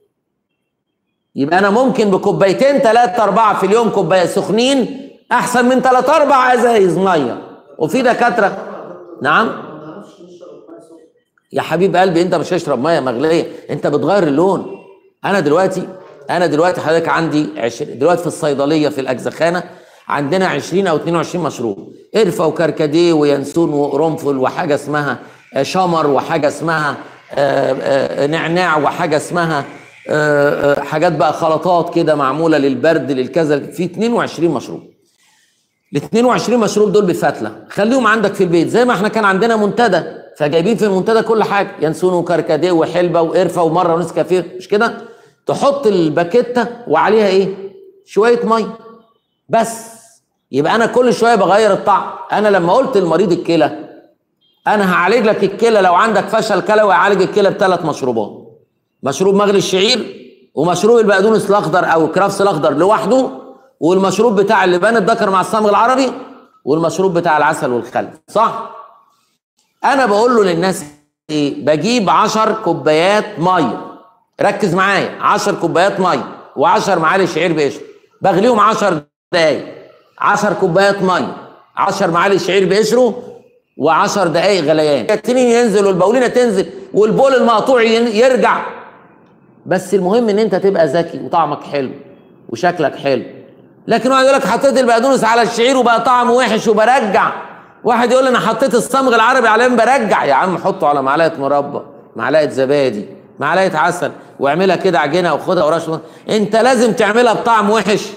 يبقى انا ممكن بكوبايتين ثلاثة أربعة في اليوم كوباية سخنين أحسن من ثلاث أربع أزايز مية وفي دكاترة نعم ما نعرفش نشرب ميه سخنه يا حبيب قلبي أنت مش هتشرب مية مغلية أنت بتغير اللون أنا دلوقتي أنا دلوقتي حضرتك عندي عشر دلوقتي في الصيدلية في الأجزخانة عندنا 20 أو 22 مشروب قرفة وكركديه وينسون وقرنفل وحاجة اسمها آه، شمر وحاجة اسمها آه، آه، نعناع وحاجة اسمها آه، آه، حاجات بقى خلطات كده معمولة للبرد للكذا في 22 مشروب ال 22 مشروب دول بفتله خليهم عندك في البيت زي ما احنا كان عندنا منتدى فجايبين في المنتدى كل حاجه ينسون وكركديه وحلبه وقرفه ومره ونسكافيه مش كده تحط الباكيته وعليها ايه شويه ميه بس يبقى انا كل شويه بغير الطعم انا لما قلت لمريض الكلى انا هعالج لك الكلى لو عندك فشل كلوي هعالج الكلى بثلاث مشروبات مشروب مغلي الشعير ومشروب البقدونس الاخضر او كرافس الاخضر لوحده والمشروب بتاع اللبان الذكر مع الصمغ العربي والمشروب بتاع العسل والخل صح انا بقول له للناس ايه بجيب 10 كوبايات ميه ركز معايا 10 كوبايات ميه و10 معالي شعير بقشر بغليهم 10 دقايق 10 كوبايات ميه 10 معالي شعير بقشره و10 دقايق غليان التنين ينزل والبولينه تنزل والبول المقطوع ين- يرجع بس المهم ان انت تبقى ذكي وطعمك حلو وشكلك حلو لكن واحد يقول لك حطيت البقدونس على الشعير وبقى طعمه وحش وبرجع واحد يقول لي انا حطيت الصمغ العربي عليه برجع يا عم حطه على معلقه مربى معلقه زبادي معلقه عسل واعملها كده عجينه وخدها ورش انت لازم تعملها بطعم وحش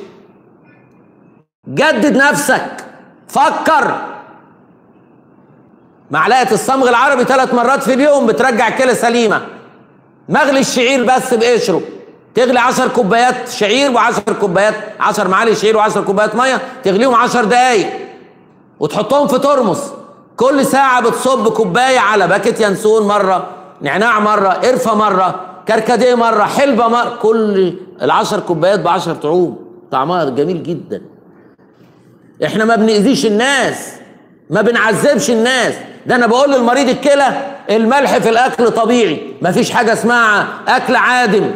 جدد نفسك فكر معلقه الصمغ العربي ثلاث مرات في اليوم بترجع الكلى سليمه مغلي الشعير بس بقشره تغلي 10 كوبايات شعير و10 كوبايات 10 معالي شعير و10 كوبايات ميه تغليهم 10 دقايق وتحطهم في ترمس كل ساعة بتصب كوباية على باكت ينسون مرة نعناع مرة قرفة مرة كركديه مرة حلبة مرة كل العشر كوبايات بعشر طعوم طعمها جميل جدا احنا ما بنأذيش الناس ما بنعذبش الناس ده انا بقول للمريض الكلى الملح في الاكل طبيعي مفيش حاجه اسمها اكل عادم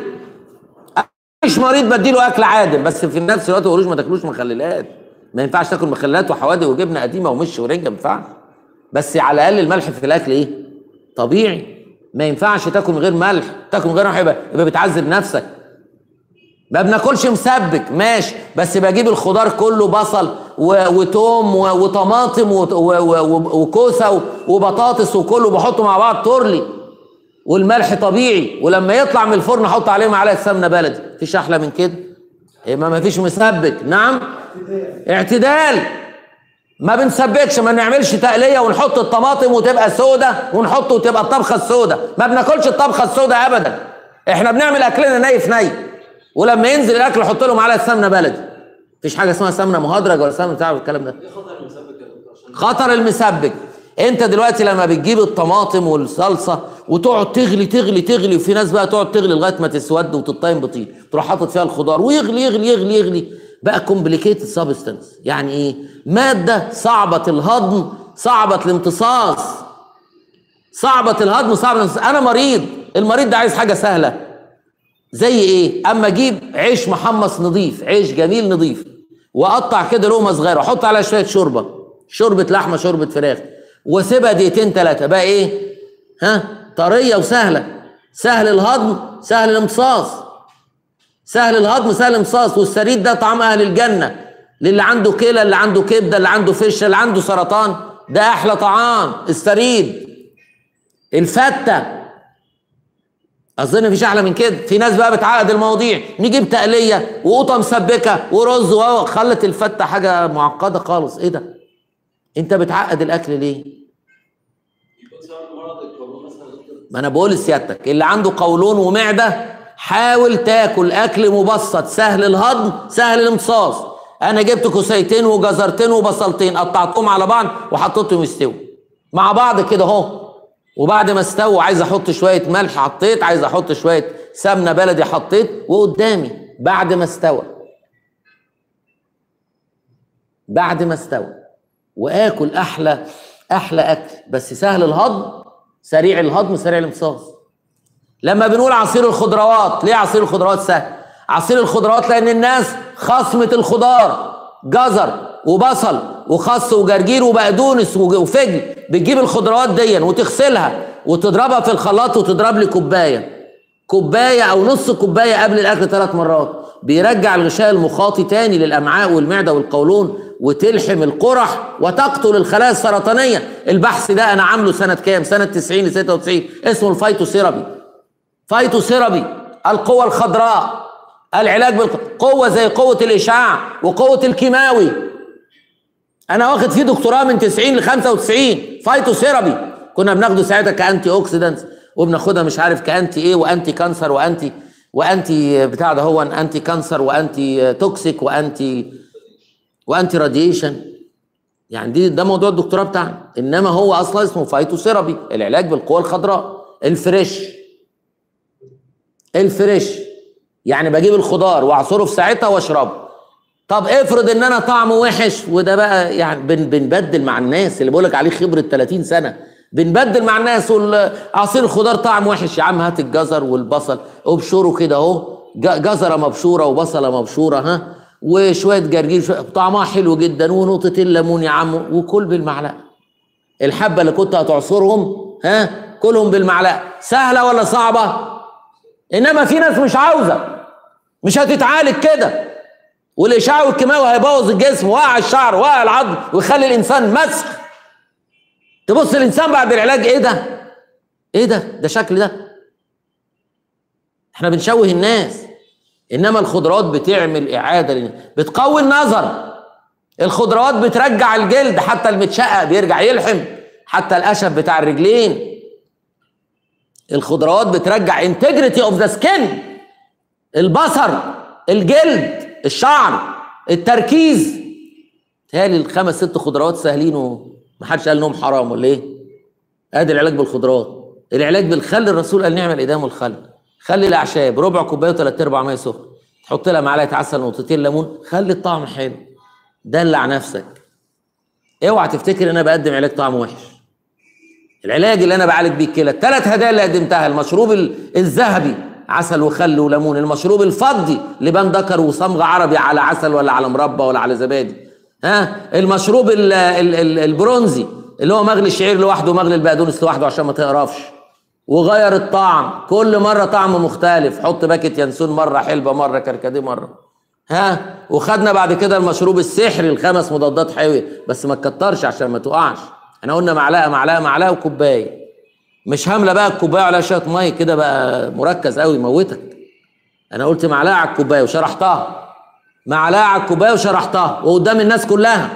مش مريض بديله اكل عادم بس في نفس الوقت ما بقولوش ما تاكلوش مخللات ما ينفعش تاكل مخللات وحوادق وجبنه قديمه ومش ورنجه ما ينفعش بس على الاقل الملح في الاكل ايه طبيعي ما ينفعش تاكل من غير ملح تاكل من غير ملح يبقى, يبقى بتعذب نفسك ما بناكلش مسبك ماشي بس بجيب الخضار كله بصل و- وتوم و- وطماطم و- و- و- وكوسه و- وبطاطس وكله بحطه مع بعض ترلي والملح طبيعي ولما يطلع من الفرن احط عليه معلقه سمنه بلدي مفيش احلى من كده يبقى ما فيش مسبك نعم اعتدال ما بنسبكش ما نعملش تقليه ونحط الطماطم وتبقى سودة ونحط وتبقى الطبخه السودة ما بناكلش الطبخه السودة ابدا احنا بنعمل اكلنا ني في ني ولما ينزل الاكل نحط له معلقه سمنه بلدي مفيش حاجه اسمها سمنه مهدرج ولا سمنه بتاع الكلام ده خطر المسبك انت دلوقتي لما بتجيب الطماطم والصلصه وتقعد تغلي تغلي تغلي وفي ناس بقى تقعد تغلي لغايه ما تسود وتطين بطيء تروح حاطط فيها الخضار ويغلي يغلي يغلي يغلي بقى كومبليكيتد سبستنس يعني ايه ماده صعبه الهضم صعبه الامتصاص صعبه الهضم صعبه الامتصاص انا مريض المريض ده عايز حاجه سهله زي ايه اما اجيب عيش محمص نظيف عيش جميل نظيف واقطع كده لقمه صغيره واحط عليها شويه شوربه شوربه لحمه شوربه فراخ واسيبها دقيقتين ثلاثه بقى ايه ها طريه وسهله سهل الهضم سهل الامتصاص سهل الهضم سهل الامتصاص والسريد ده طعم اهل الجنه للي عنده كلى اللي عنده كبده اللي عنده فشه اللي عنده سرطان ده احلى طعام السريد الفته اظن مفيش احلى من كده في ناس بقى بتعقد المواضيع نجيب تقليه وقوطه مسبكه ورز و- خلت الفته حاجه معقده خالص ايه ده انت بتعقد الاكل ليه يكون سبب مرض القولون مثلا يا دكتور ما انا بقول لسيادتك اللي عنده قولون ومعده حاول تاكل اكل مبسط سهل الهضم سهل الامتصاص انا جبت كوسيتين وجزرتين وبصلتين قطعتهم على بعض وحطيتهم يستووا مع بعض كده اهو وبعد ما استووا عايز احط شويه ملح حطيت عايز احط شويه سمنه بلدي حطيت وقدامي بعد ما استوى بعد ما استوى واكل احلى احلى اكل بس سهل الهضم سريع الهضم سريع الامتصاص لما بنقول عصير الخضروات ليه عصير الخضروات سهل عصير الخضروات لان الناس خصمة الخضار جزر وبصل وخس وجرجير وبقدونس وج- وفجل بتجيب الخضروات دي وتغسلها وتضربها في الخلاط وتضرب لي كوبايه كوبايه او نص كوبايه قبل الاكل ثلاث مرات بيرجع الغشاء المخاطي تاني للامعاء والمعده والقولون وتلحم القرح وتقتل الخلايا السرطانيه البحث ده انا عامله سنه كام سنه 90 ل 96 اسمه الفيتوثيرابي فيتوثيرابي القوة الخضراء العلاج بالقوة زي قوة الإشعاع وقوة الكيماوي أنا واخد فيه دكتوراه من 90 ل 95 فيتوثيرابي كنا بناخده ساعتها كأنتي أوكسيدنتس وبناخدها مش عارف كأنتي إيه وأنتي كانسر وأنتي وأنتي بتاع ده هو أنتي كانسر وأنتي توكسيك وأنتي وأنتي راديشن يعني دي ده موضوع الدكتوراه بتاعنا انما هو اصلا اسمه فايتوثيرابي العلاج بالقوى الخضراء الفريش الفريش يعني بجيب الخضار واعصره في ساعتها واشربه طب افرض ان انا طعمه وحش وده بقى يعني بن بنبدل مع الناس اللي بقولك عليه خبره 30 سنه بنبدل مع الناس عصير الخضار طعم وحش يا عم هات الجزر والبصل ابشره كده اهو ج- جزره مبشوره وبصله مبشوره ها وشويه جرجير شوية طعمها حلو جدا ونقطتين ليمون يا عم وكل بالمعلقه الحبه اللي كنت هتعصرهم ها كلهم بالمعلقه سهله ولا صعبه انما في ناس مش عاوزه مش هتتعالج كده والاشعاع والكيماوي هيبوظ الجسم وقع الشعر وقع العظم ويخلي الانسان مسخ تبص الانسان بعد العلاج ايه ده ايه ده ده شكل ده احنا بنشوه الناس انما الخضروات بتعمل اعاده لل- بتقوي النظر الخضروات بترجع الجلد حتى المتشقق بيرجع يلحم حتى القشب بتاع الرجلين الخضروات بترجع انتجريتي اوف ذا سكين البصر الجلد الشعر التركيز تهيألي الخمس ست خضروات سهلين ومحدش قال انهم حرام ولا ايه؟ ادي العلاج بالخضروات العلاج بالخل الرسول قال نعمل ايدام والخل خلي الاعشاب ربع كوبايه وثلاث ارباع ميه سخن تحط لها معلقه عسل نقطتين ليمون خلي الطعم حلو دلع نفسك اوعى تفتكر ان انا بقدم علاج طعم وحش العلاج اللي انا بعالج بيه الكلى الثلاث هدايا اللي قدمتها المشروب ال- الذهبي عسل وخل وليمون المشروب الفضي لبان دكر وصمغ عربي على عسل ولا على مربى ولا على زبادي ها المشروب ال ال ال البرونزي اللي هو مغلي الشعير لوحده ومغلي البقدونس لوحده عشان ما تقرفش وغير الطعم كل مره طعم مختلف حط باكت ينسون مره حلبه مره كركديه مره ها وخدنا بعد كده المشروب السحري الخمس مضادات حيويه بس ما تكترش عشان ما تقعش احنا قلنا معلقه معلقه معلقه وكوبايه مش هامله بقى الكوبايه عليها شويه ميه كده بقى مركز قوي يموتك انا قلت معلقه على الكوبايه وشرحتها معلقه على الكوبايه وشرحتها وقدام الناس كلها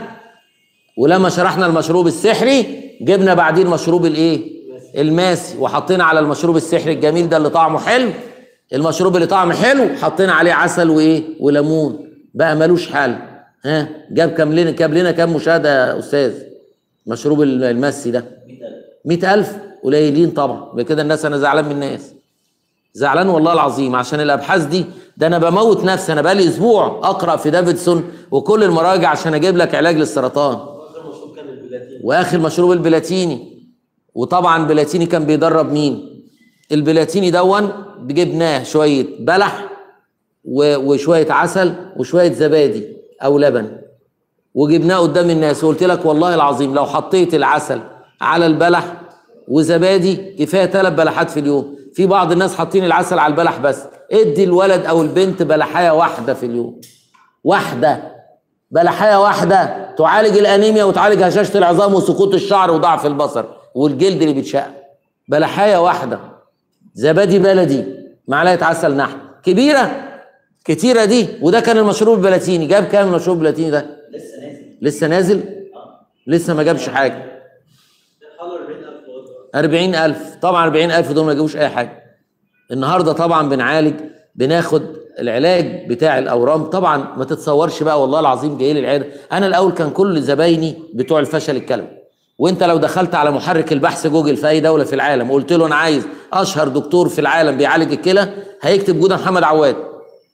ولما شرحنا المشروب السحري جبنا بعدين المشروب الايه الماسي وحطينا على المشروب السحري الجميل ده اللي طعمه حلو المشروب اللي طعمه حلو حطينا عليه عسل وايه وليمون بقى ملوش حل ها جاب كام لنا جاب لنا كام مشاهده يا استاذ مشروب المسي ده 100000 قليلين طبعا بكده الناس انا زعلان من الناس زعلان والله العظيم عشان الابحاث دي ده انا بموت نفسي انا بقالي اسبوع اقرا في دافيدسون وكل المراجع عشان اجيب لك علاج للسرطان اخر مشروب كان البلاتين واخر مشروب البلاتيني وطبعا بلاتيني كان بيدرب مين البلاتيني دون جبناه شويه بلح و- وشويه عسل وشويه زبادي او لبن وجبناه قدام الناس وقلت لك والله العظيم لو حطيت العسل على البلح وزبادي كفايه ثلاث بلحات في اليوم في بعض الناس حاطين العسل على البلح بس ادي الولد او البنت بلحايه واحده في اليوم واحده بلحايه واحده تعالج الانيميا وتعالج هشاشه العظام وسقوط الشعر وضعف البصر والجلد اللي بيتشق بلحايه واحده زبادي بلدي معلقه عسل نحل كبيره كتيره دي وده كان المشروب البلاتيني جاب كام المشروب البلاتيني ده لسه نازل لسه نازل لسه ما جابش حاجه حوالي 40000 وقت أربعين ألف طبعا أربعين ألف دول ما يجيبوش أي حاجة النهاردة طبعا بنعالج بناخد العلاج بتاع الأورام طبعا ما تتصورش بقى والله العظيم جاي لي العيادة أنا الأول كان كل زبايني بتوع الفشل الكلوي وانت لو دخلت على محرك البحث جوجل في اي دوله في العالم وقلت له انا عايز اشهر دكتور في العالم بيعالج الكلى هيكتب جوده محمد عواد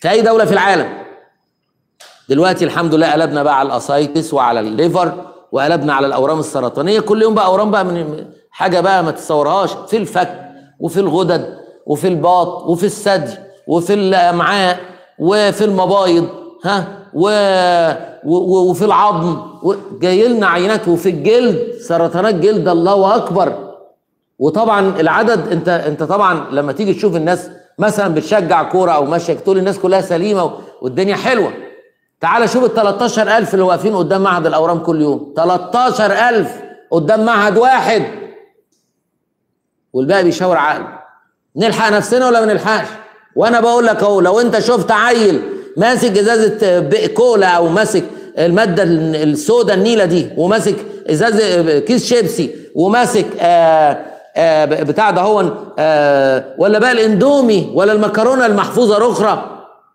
في اي دوله في العالم دلوقتي الحمد لله قلبنا بقى على الاسايتس وعلى الليفر وقلبنا على الاورام السرطانيه كل يوم بقى اورام بقى من حاجه بقى ما تتصورهاش في الفك وفي الغدد وفي الباط وفي الثدي وفي الامعاء وفي المبايض ها و... و... و- وفي العظم و... جاي لنا عينات وفي الجلد سرطانات جلد الله اكبر وطبعا العدد انت انت طبعا لما تيجي تشوف الناس مثلا بتشجع كوره او ماشيه تقول الناس كلها سليمه والدنيا حلوه تعال شوف ال 13000 اللي واقفين قدام معهد الاورام كل يوم 13000 قدام معهد واحد والباقي بيشاور عقله نلحق نفسنا ولا ما نلحقش وانا بقول لك اهو لو انت شفت عيل ماسك ازازه ب- كولا او ماسك الماده السوداء النيله دي وماسك ازازه كيس شيبسي وماسك آه آه بتاع ده هو آه ولا بقى الاندومي ولا المكرونه المحفوظه الاخرى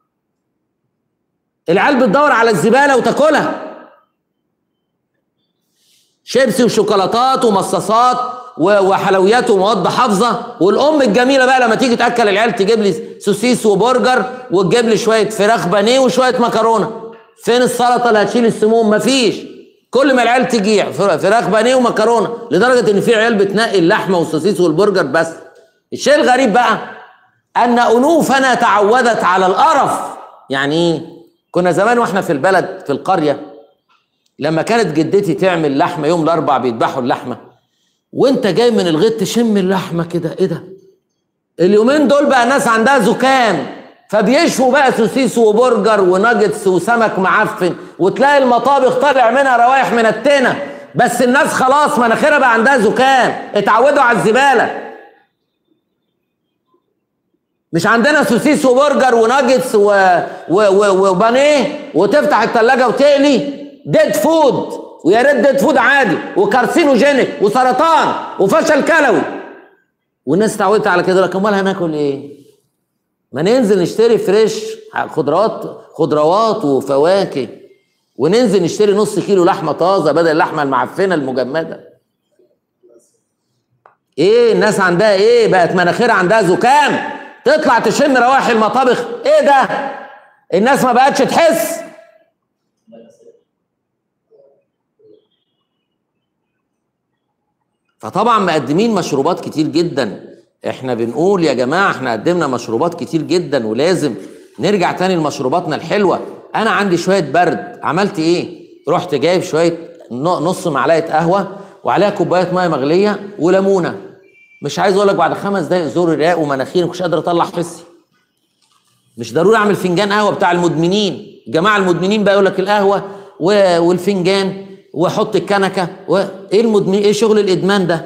العيال بتدور على الزباله وتاكلها شيبسي وشوكولاتات ومصاصات و- وحلويات ومواد حافظه والام الجميله بقى لما تيجي تاكل العيال تجيب لي سوسيس وبرجر وتجيب لي شويه فراخ بانيه وشويه مكرونه فين السلطه اللي هتشيل السموم مفيش كل ما العيال تجيع فر- فراخ بانيه ومكرونه لدرجه ان في عيال بتنقي اللحمه والسوسيس والبرجر بس الشيء الغريب بقى ان انوفنا تعودت على القرف يعني ايه كنا زمان واحنا في البلد في القريه لما كانت جدتي تعمل لحمه يوم الاربع بيذبحوا اللحمه وانت جاي من الغيط تشم اللحمه كده ايه ده اليومين دول بقى ناس عندها زكام فبيشوا بقى سوسيس وبرجر وناجتس وسمك معفن وتلاقي المطابخ طالع منها روايح منتنه بس الناس خلاص مناخيرها بقى عندها زكام اتعودوا على الزباله مش عندنا سوسيس وبرجر وناجتس و... و... و... وبانيه وتفتح التلاجة وتقلي ديد فود ويا ريت ديد فود عادي وكارسينوجينيك وسرطان وفشل كلوي والناس اتعودت على كده لك امال هناكل ايه؟ ما ننزل نشتري فريش خضروات خضروات وفواكه وننزل نشتري نص كيلو لحمه طازه بدل اللحمه المعفنه المجمده ايه الناس عندها ايه بقت مناخيرها عندها زكام تطلع تشم روائح المطابخ ايه ده الناس ما بقتش تحس فطبعا مقدمين مشروبات كتير جدا احنا بنقول يا جماعه احنا قدمنا مشروبات كتير جدا ولازم نرجع تاني لمشروباتنا الحلوه انا عندي شويه برد عملت ايه رحت جايب شويه ن- نص معلقه قهوه وعليها كوبايه ميه مغليه وليمونه مش عايز اقول لك بعد خمس دقايق زور الرئه ومناخيري مش قادر اطلع حسي مش ضروري اعمل فنجان قهوه بتاع المدمنين الجماعه المدمنين بقى يقول لك القهوه و- والفنجان واحط الكنكه وايه المدمن ايه شغل الادمان ده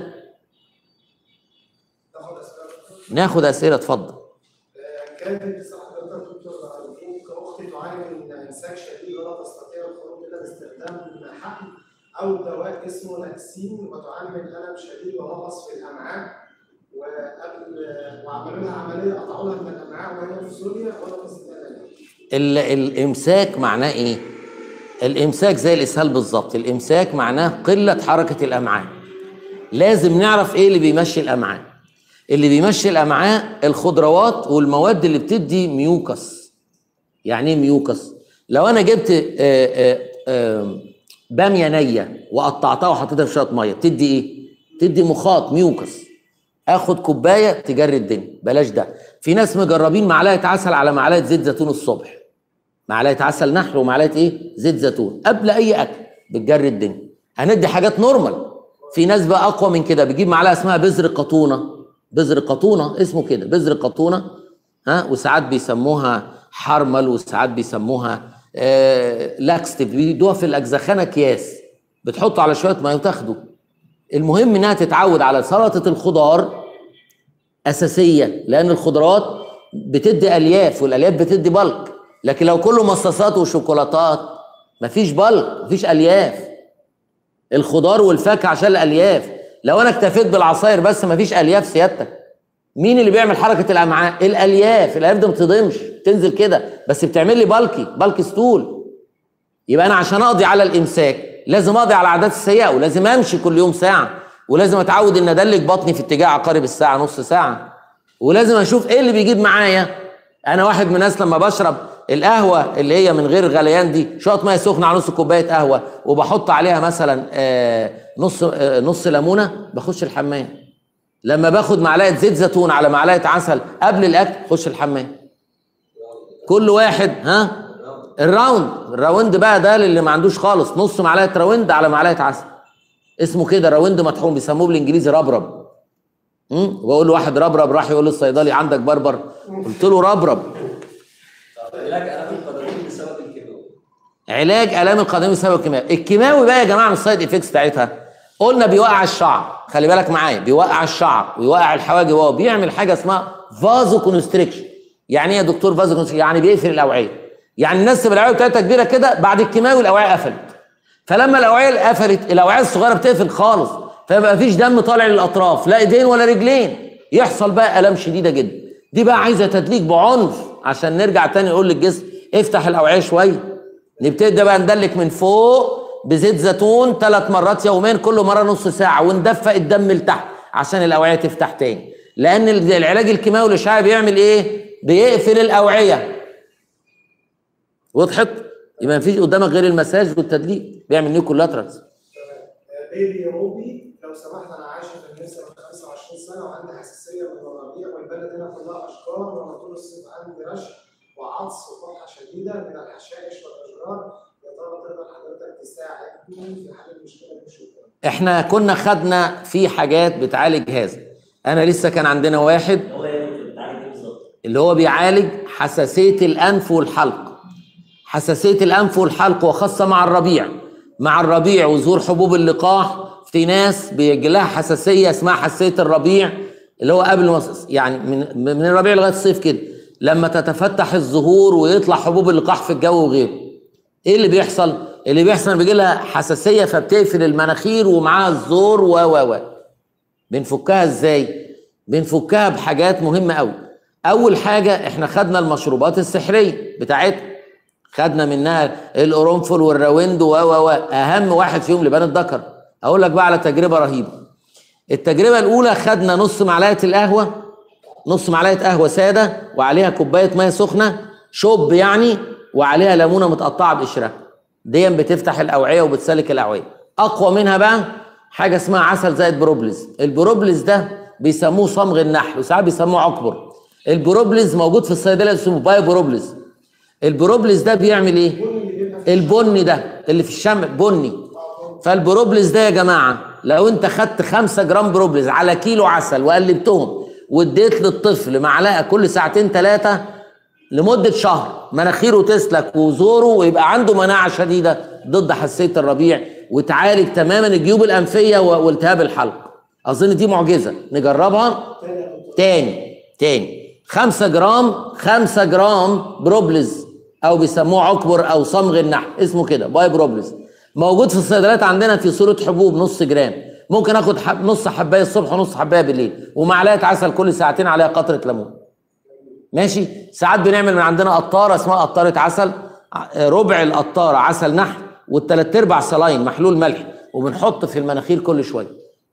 ناخد اسئله اتفضل كانت بتسأل حضرتك دكتور أرجوك أختي تعاني من إمساك شديد ولا تستطيع الخروج إلا باستخدام حقن أو دواء اسمه نكسين وتعاني من ألم شديد ومغص في الأمعاء وقبل وعملوا لها عملية قطعوا لها من الأمعاء وهي في سوريا ولا تستطيع ال- الامساك معناه ايه الامساك زي الاسهال بالظبط الامساك معناه قله حركه الامعاء لازم نعرف ايه اللي بيمشي الامعاء اللي بيمشي الامعاء الخضروات والمواد اللي بتدي ميوكس يعني ايه ميوكس لو انا جبت آه، آه، آه، باميه نيه وقطعتها وحطيتها في شويه ميه بتدي ايه تدي مخاط ميوكس اخد كوبايه تجري الدنيا بلاش ده في ناس مجربين معلقه عسل على معلقه زيت زيتون الصبح معلقه عسل نحل ومعلقه ايه زيت زيتون قبل اي اكل بتجري الدنيا هندي حاجات نورمال في ناس بقى اقوى من كده بيجيب معلقه اسمها بذر قطونه بذر قطونه اسمه كده بذر قطونه ها وساعات بيسموها حرمل وساعات بيسموها آه لاكستيف بيدوها في الاجزخانه اكياس بتحطه على شويه ميه وتاخده المهم انها تتعود على سلطه الخضار اساسيه لان الخضروات بتدي الياف والالياف بتدي بلك لكن لو كله مصاصات وشوكولاتات مفيش بلك مفيش الياف الخضار والفاكهه عشان الالياف لو انا اكتفيت بالعصاير بس مفيش الياف سيادتك مين اللي بيعمل حركه الامعاء الالياف الالياف دي ما بتضمش تنزل كده بس بتعمل لي بالكي بالك ستول يبقى انا عشان اقضي على الامساك لازم اقضي على العادات السيئه ولازم امشي كل يوم ساعه ولازم اتعود ان ادلك بطني في اتجاه عقارب الساعه نص ساعه ولازم اشوف ايه اللي بيجيب معايا انا واحد من الناس لما بشرب القهوه اللي هي من غير غليان دي شويه ميه سخنه على نص كوبايه قهوه وبحط عليها مثلا آه، نص آه، نص ليمونه بخش الحمام لما باخد معلقه زيت زيتون على معلقه عسل قبل الاكل خش الحمام كل واحد ها الراوند الراوند بقى ده اللي ما عندوش خالص نص معلقه راوند على معلقه عسل اسمه كده راوند مطحون بيسموه بالانجليزي ربرب امم وبقول له واحد ربرب راح يقول للصيدلي عندك بربر قلت له ربرب علاج الام القدمين بسبب الكيماوي علاج الام القدمين بسبب الكيماوي الكيماوي بقى يا جماعه من السايد افكتس بتاعتها قلنا بيوقع الشعر خلي بالك معايا بيوقع الشعر ويوقع الحواجب وهو بيعمل حاجه اسمها فازو كونستريكشن يعني ايه يا دكتور فازو كونستريكشن يعني بيقفل الاوعيه يعني الناس اللي الاوعيه بتاعتها كبيره كده بعد الكيماوي الاوعيه قفلت فلما الاوعيه قفلت الاوعيه الصغيره بتقفل خالص فما فيش دم طالع للاطراف لا ايدين ولا رجلين يحصل بقى الام شديده جدا دي بقى عايزه تدليك بعنف عشان نرجع تاني نقول للجسم افتح الاوعيه شويه نبتدي بقى ندلك من فوق بزيت زيتون ثلاث مرات يوميا كل مره نص ساعه وندفق الدم لتحت عشان الاوعيه تفتح تاني لان العلاج الكيماوي الاشعاعي بيعمل ايه بيقفل الاوعيه وضحت يبقى مفيش قدامك غير المساج والتدليك بيعمل نيوكولاترالز بيبي روبي لو سمحت انا عايشه في النساء من 25 سنه وعندي حساسيه من الربيع والبلد هنا كلها اشجار وانا طول الصيف عندي رشح وعطس وفرحه شديده من الحشائش والاشجار يا ترى تقدر حضرتك تساعدني في حل المشكله دي شكرا احنا كنا خدنا في حاجات بتعالج هذا انا لسه كان عندنا واحد هو ايه اللي بتعالج ايه بالظبط؟ اللي هو بيعالج حساسيه الانف والحلق حساسيه الانف والحلق وخاصه مع الربيع مع الربيع وظهور حبوب اللقاح في ناس بيجي لها حساسيه اسمها حساسيه الربيع اللي هو قبل ما يعني من من الربيع لغايه الصيف كده لما تتفتح الزهور ويطلع حبوب اللقاح في الجو وغيره ايه اللي بيحصل اللي بيحصل بيجي لها حساسيه فبتقفل المناخير ومعاها الزور و و و بنفكها ازاي بنفكها بحاجات مهمه قوي اول حاجه احنا خدنا المشروبات السحريه بتاعتها خدنا منها القرنفل والراوند و و و اهم واحد فيهم لبان الذكر اقول لك بقى على تجربه رهيبه التجربه الاولى خدنا نص معلقه القهوه نص معلقه قهوه ساده وعليها كوبايه ميه سخنه شوب يعني وعليها ليمونه متقطعه بقشرها دي بتفتح الاوعيه وبتسلك الاوعيه اقوى منها بقى حاجه اسمها عسل زائد بروبلز البروبلز ده بيسموه صمغ النحل وساعات بيسموه عقبر البروبلز موجود في الصيدليه اسمه باي بروبلز البروبلز ده بيعمل ايه البني ده اللي في الشمع بني فالبروبلز ده يا جماعه لو انت خدت 5 جرام بروبلز على كيلو عسل وقلبتهم واديت للطفل معلقه كل ساعتين ثلاثه لمده شهر مناخيره تسلك وزوره ويبقى عنده مناعه شديده ضد حساسيه الربيع وتعالج تماما الجيوب الانفيه و- والتهاب الحلق اظن دي معجزه نجربها تاني تاني 5 جرام 5 جرام بروبلز او بيسموه عكبر او صمغ النحل اسمه كده باي بروبلز موجود في الصيدليات عندنا في صوره حبوب نص جرام ممكن اخد حب نص حبايه الصبح ونص حبايه بالليل ومعلقه عسل كل ساعتين عليها قطره ليمون ماشي ساعات بنعمل من عندنا قطاره اسمها قطاره عسل ع- ربع القطاره عسل نحل والتلات ارباع صلاين محلول ملح وبنحط في المناخير كل شويه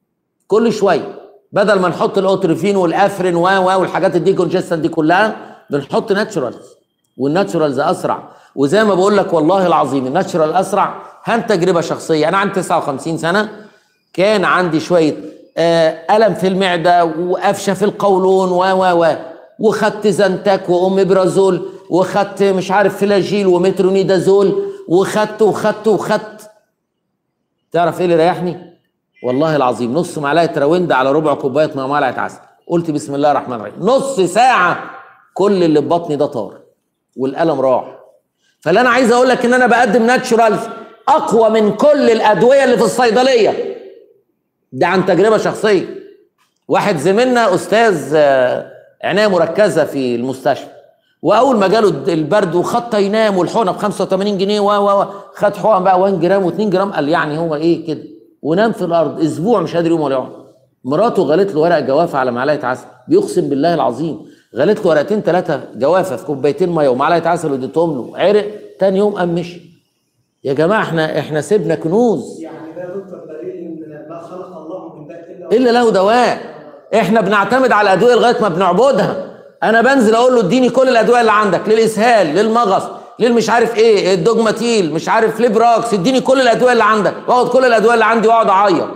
كل شويه بدل ما نحط الاوتروفين والافرين و و والحاجات الدي كونجستن دي كلها بنحط ناتشورالز والناتشورالز اسرع وزي ما بقول لك والله العظيم الناتشورال اسرع هان تجربه شخصيه انا عندي 59 سنه كان عندي شويه آه الم في المعده وقفشه في القولون و و و وخدت زنتك واوميبرازول وخدت مش عارف فلاجيل ومترونيدازول وخدت وخدت وخدت تعرف ايه اللي ريحني؟ والله العظيم نص معلقه راوند على ربع كوبايه مع معلقه عسل قلت بسم الله الرحمن الرحيم نص ساعه كل اللي في بطني ده طار والالم راح فاللي انا عايز اقول لك ان انا بقدم ناتشورالز اقوى من كل الادويه اللي في الصيدليه ده عن تجربه شخصيه واحد زميلنا استاذ آه، عنايه مركزه في المستشفى واول ما جاله البرد وخط ينام والحقنه ب 85 جنيه و و و خد حقن بقى 1 جرام و2 جرام قال يعني هو ايه كده ونام في الارض اسبوع مش قادر يقوم ولا يقعد مراته غلت له ورق جوافه على معلقه عسل بيقسم بالله العظيم غلت له ورقتين ثلاثه جوافه في كوبايتين ميه ومعلقه عسل واديتهم له عرق تاني يوم قام مشي يا جماعه احنا احنا سيبنا كنوز يعني ده يا دكتور دليل ان ما خلق الله من داء الا الا له دواء احنا بنعتمد على الادويه لغايه ما بنعبدها انا بنزل اقول له اديني كل الادويه اللي عندك للاسهال للمغص للمش عارف ايه الدوجماتيل مش عارف ليبراكس اديني كل الادويه اللي عندك واخد كل الادويه اللي عندي واقعد اعيط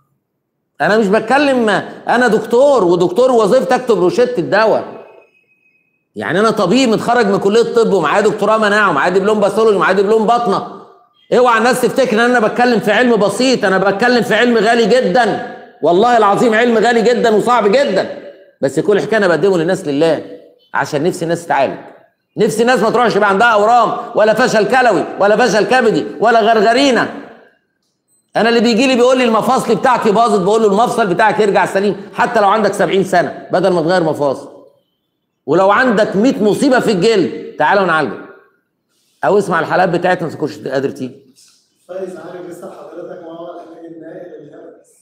انا مش بتكلم انا دكتور ودكتور وظيفتي اكتب روشته الدواء يعني انا طبيب متخرج من كليه الطب ومعايا دكتوراه مناعه ومعايا دبلوم باثولوجي ومعايا دبلوم باطنه اوعى الناس تفتكر ان انا بتكلم في علم بسيط انا بتكلم في علم غالي جدا والله العظيم علم غالي جدا وصعب جدا بس كل حكايه انا بقدمه للناس لله عشان نفسي الناس تتعالج نفسي الناس ما تروحش يبقى عندها اورام ولا فشل كلوي ولا فشل كبدي ولا غرغرينه انا اللي بيجي لي بيقول لي المفاصل بتاعتي باظت بقول له المفصل بتاعك يرجع سليم حتى لو عندك 70 سنه بدل ما تغير مفاصل ولو عندك 100 مصيبه في الجلد تعالى ونعالجك او اسمع الحلقات بتاعتنا ما تكونش قادر تيجي فايز عارف لسه حضرتك ما هو العلاج النائل الهربس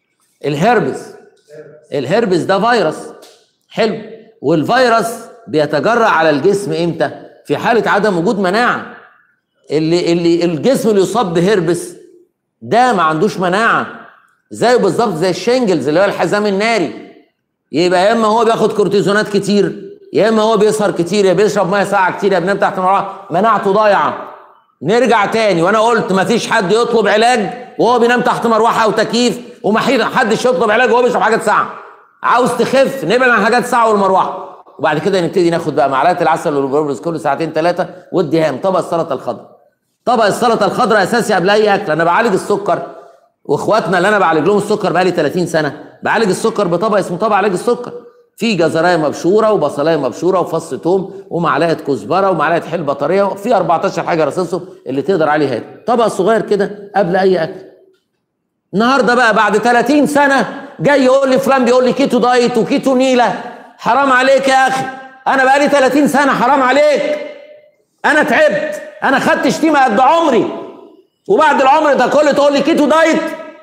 الهربس الهربس ده فيروس حلو والفيروس بيتجرأ على الجسم امتى في حاله عدم وجود مناعه اللي اللي الجسم اللي يصاب بهربس ده ما عندوش مناعه زيه بالظبط زي الشنجلز اللي هو الحزام الناري يبقى يا اما هو بياخد كورتيزونات كتير يا اما هو بيسهر كتير يا بيشرب ميه ساقعه كتير يا بينام تحت مروحه مناعته ضايعه نرجع تاني وانا قلت ما فيش حد يطلب علاج وهو بينام تحت مروحه او تكييف وما حدش يطلب علاج وهو بيشرب حاجات ساقعه عاوز تخف نبعد عن حاجات ساقعه والمروحه وبعد كده نبتدي ناخد بقى معلقه العسل والبروبلس كل ساعتين ثلاثه والدهان طبق السلطه الخضراء طبق السلطه الخضراء اساسي قبل اي اكل انا بعالج السكر واخواتنا اللي انا بعالج لهم السكر بقالي 30 سنه بعالج السكر بطبق اسمه طبق علاج السكر في جزرايه مبشوره وبصلايه مبشوره وفص ثوم ومعلقه كزبره ومعلقه حلبه طريه وفي 14 حاجه رصصهم اللي تقدر عليه هات طبق صغير كده قبل اي اكل النهارده بقى بعد 30 سنه جاي يقول لي فلان بيقول لي كيتو دايت وكيتو نيله حرام عليك يا اخي انا بقالي 30 سنه حرام عليك انا تعبت انا خدت شتيمه قد عمري وبعد العمر ده كله تقول لي كيتو دايت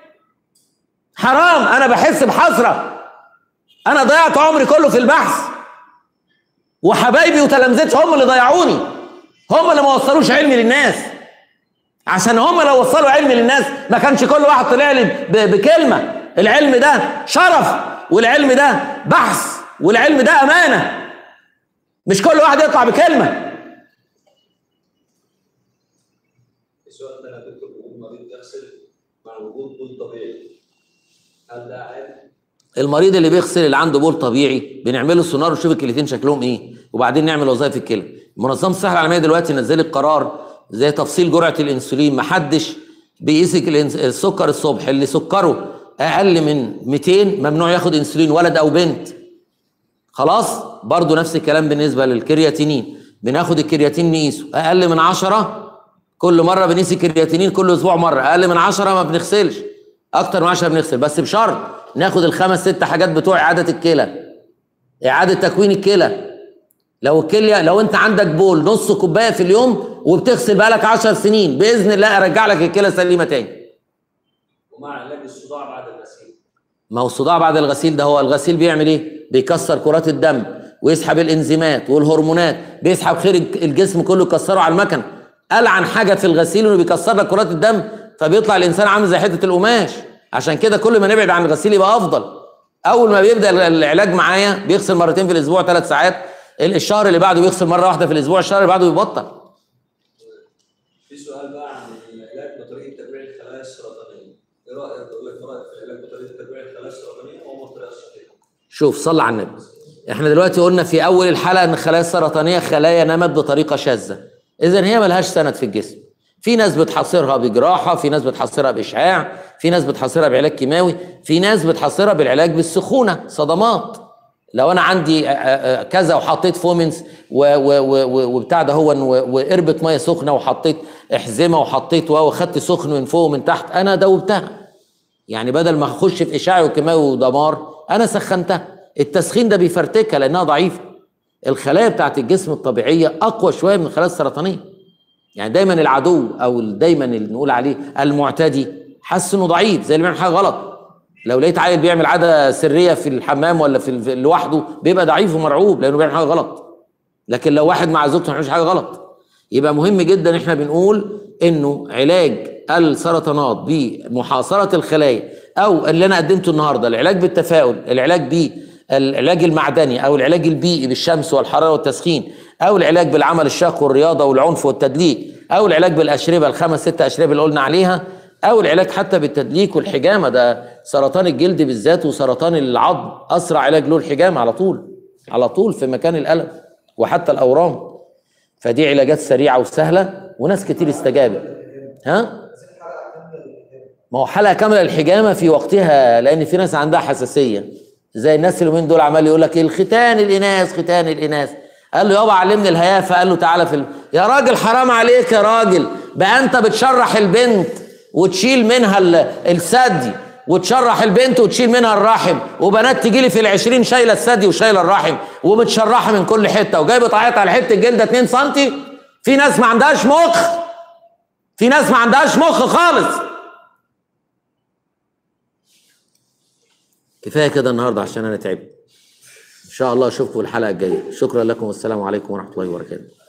حرام انا بحس بحسره انا ضيعت عمري كله في البحث وحبايبي وتلامذتي هم اللي ضيعوني هم اللي ما وصلوش علمي للناس عشان هم لو وصلوا علمي للناس ما كانش كل واحد طلع لي بكلمه العلم ده شرف والعلم ده بحث والعلم ده امانه مش كل واحد يطلع بكلمه السؤال ده انا دكتور بقول مريض يغسل مع وجود بول طبيعي هل ده عادي؟ المريض اللي بيغسل اللي عنده بول طبيعي بنعمله سونار ونشوف الكليتين شكلهم ايه وبعدين نعمل وظائف الكلى منظمه الصحه العالميه دلوقتي نزلت قرار زي تفصيل جرعه الانسولين محدش بيقيس السكر الصبح اللي سكره اقل من 200 ممنوع ياخد انسولين ولد او بنت خلاص برضو نفس الكلام بالنسبه للكرياتينين بناخد الكرياتين نقيسه اقل من 10 كل مره بنقيس الكرياتينين كل اسبوع مره اقل من 10 ما بنغسلش اكتر من 10 بنغسل بس بشرط ناخد الخمس ست حاجات بتوع اعاده الكلى اعاده تكوين الكلى لو الكليه لو انت عندك بول نص كوبايه في اليوم وبتغسل بقالك 10 سنين باذن الله ارجع لك الكلى سليمه تاني ومع علاج الصداع بعد الغسيل ما هو الصداع بعد الغسيل ده هو الغسيل بيعمل ايه بيكسر كرات الدم ويسحب الانزيمات والهرمونات بيسحب خير الجسم كله يكسره على المكنه العن حاجه في الغسيل انه بيكسر لك كرات الدم فبيطلع الانسان عامل زي حته القماش عشان كده كل ما نبعد عن الغسيل يبقى افضل اول ما بيبدا العلاج معايا بيغسل مرتين في الاسبوع ثلاث ساعات الشهر اللي بعده بيغسل مره واحده في الاسبوع الشهر اللي بعده بيبطل في سؤال بقى عن العلاج بطريقه تبريع الخلايا السرطانيه ايه رايك اقول لك رايك في العلاج بطريقه تبريع الخلايا السرطانيه او الطريقه الصحيحه شوف صلى على النبي احنا دلوقتي قلنا في اول الحلقه ان الخلايا السرطانيه خلايا نمت بطريقه شاذه اذا هي ملهاش سند في الجسم في ناس بتحصرها بجراحه في ناس بتحصرها باشعاع في ناس بتحصرها بعلاج كيماوي في ناس بتحصرها بالعلاج بالسخونه صدمات لو انا عندي كذا وحطيت فومنس وبتاع ده هو وقربة ميه سخنه وحطيت احزمه وحطيت وخدت سخن من فوق ومن تحت انا دوبتها يعني بدل ما اخش في اشعاعي وكيماوي ودمار انا سخنتها التسخين ده بيفرتكها لانها ضعيفه الخلايا بتاعت الجسم الطبيعيه اقوى شويه من الخلايا السرطانيه يعني دايما العدو او دايما اللي نقول عليه المعتدي حاسس انه ضعيف زي اللي بيعمل حاجه غلط لو لقيت عيل بيعمل عاده سريه في الحمام ولا في لوحده بيبقى ضعيف ومرعوب لانه بيعمل حاجه غلط لكن لو واحد مع زوجته ما بيعملش حاجه غلط يبقى مهم جدا احنا بنقول انه علاج السرطانات بمحاصره الخلايا او اللي انا قدمته النهارده العلاج بالتفاؤل العلاج العلاج المعدني او العلاج البيئي بالشمس والحراره والتسخين او العلاج بالعمل الشاق والرياضه والعنف والتدليك او العلاج بالاشربه الخمس ست اشربه اللي قلنا عليها او العلاج حتى بالتدليك والحجامه ده سرطان الجلد بالذات وسرطان العظم اسرع علاج له الحجامه على طول على طول في مكان الالم وحتى الاورام فدي علاجات سريعه وسهله وناس كتير استجابت ها ما هو حلقه كامله الحجامه في وقتها لان في ناس عندها حساسيه زي الناس اليومين دول عمال يقول لك ايه الختان الاناث ختان الاناث قال له يابا علمني الهيافه قال له تعالى في ال... يا راجل حرام عليك يا راجل بقى انت بتشرح البنت وتشيل منها ال- الثدي وتشرح البنت وتشيل منها الرحم وبنات تجي لي في العشرين شايله الثدي وشايله الرحم ومتشرحه من كل حته وجايبه تعيط على حته جلده 2 سم في ناس ما عندهاش مخ في ناس ما عندهاش مخ خالص كفايه كده النهارده عشان انا تعبت ان شاء الله اشوفكم الحلقه الجايه شكرا لكم والسلام عليكم ورحمه الله وبركاته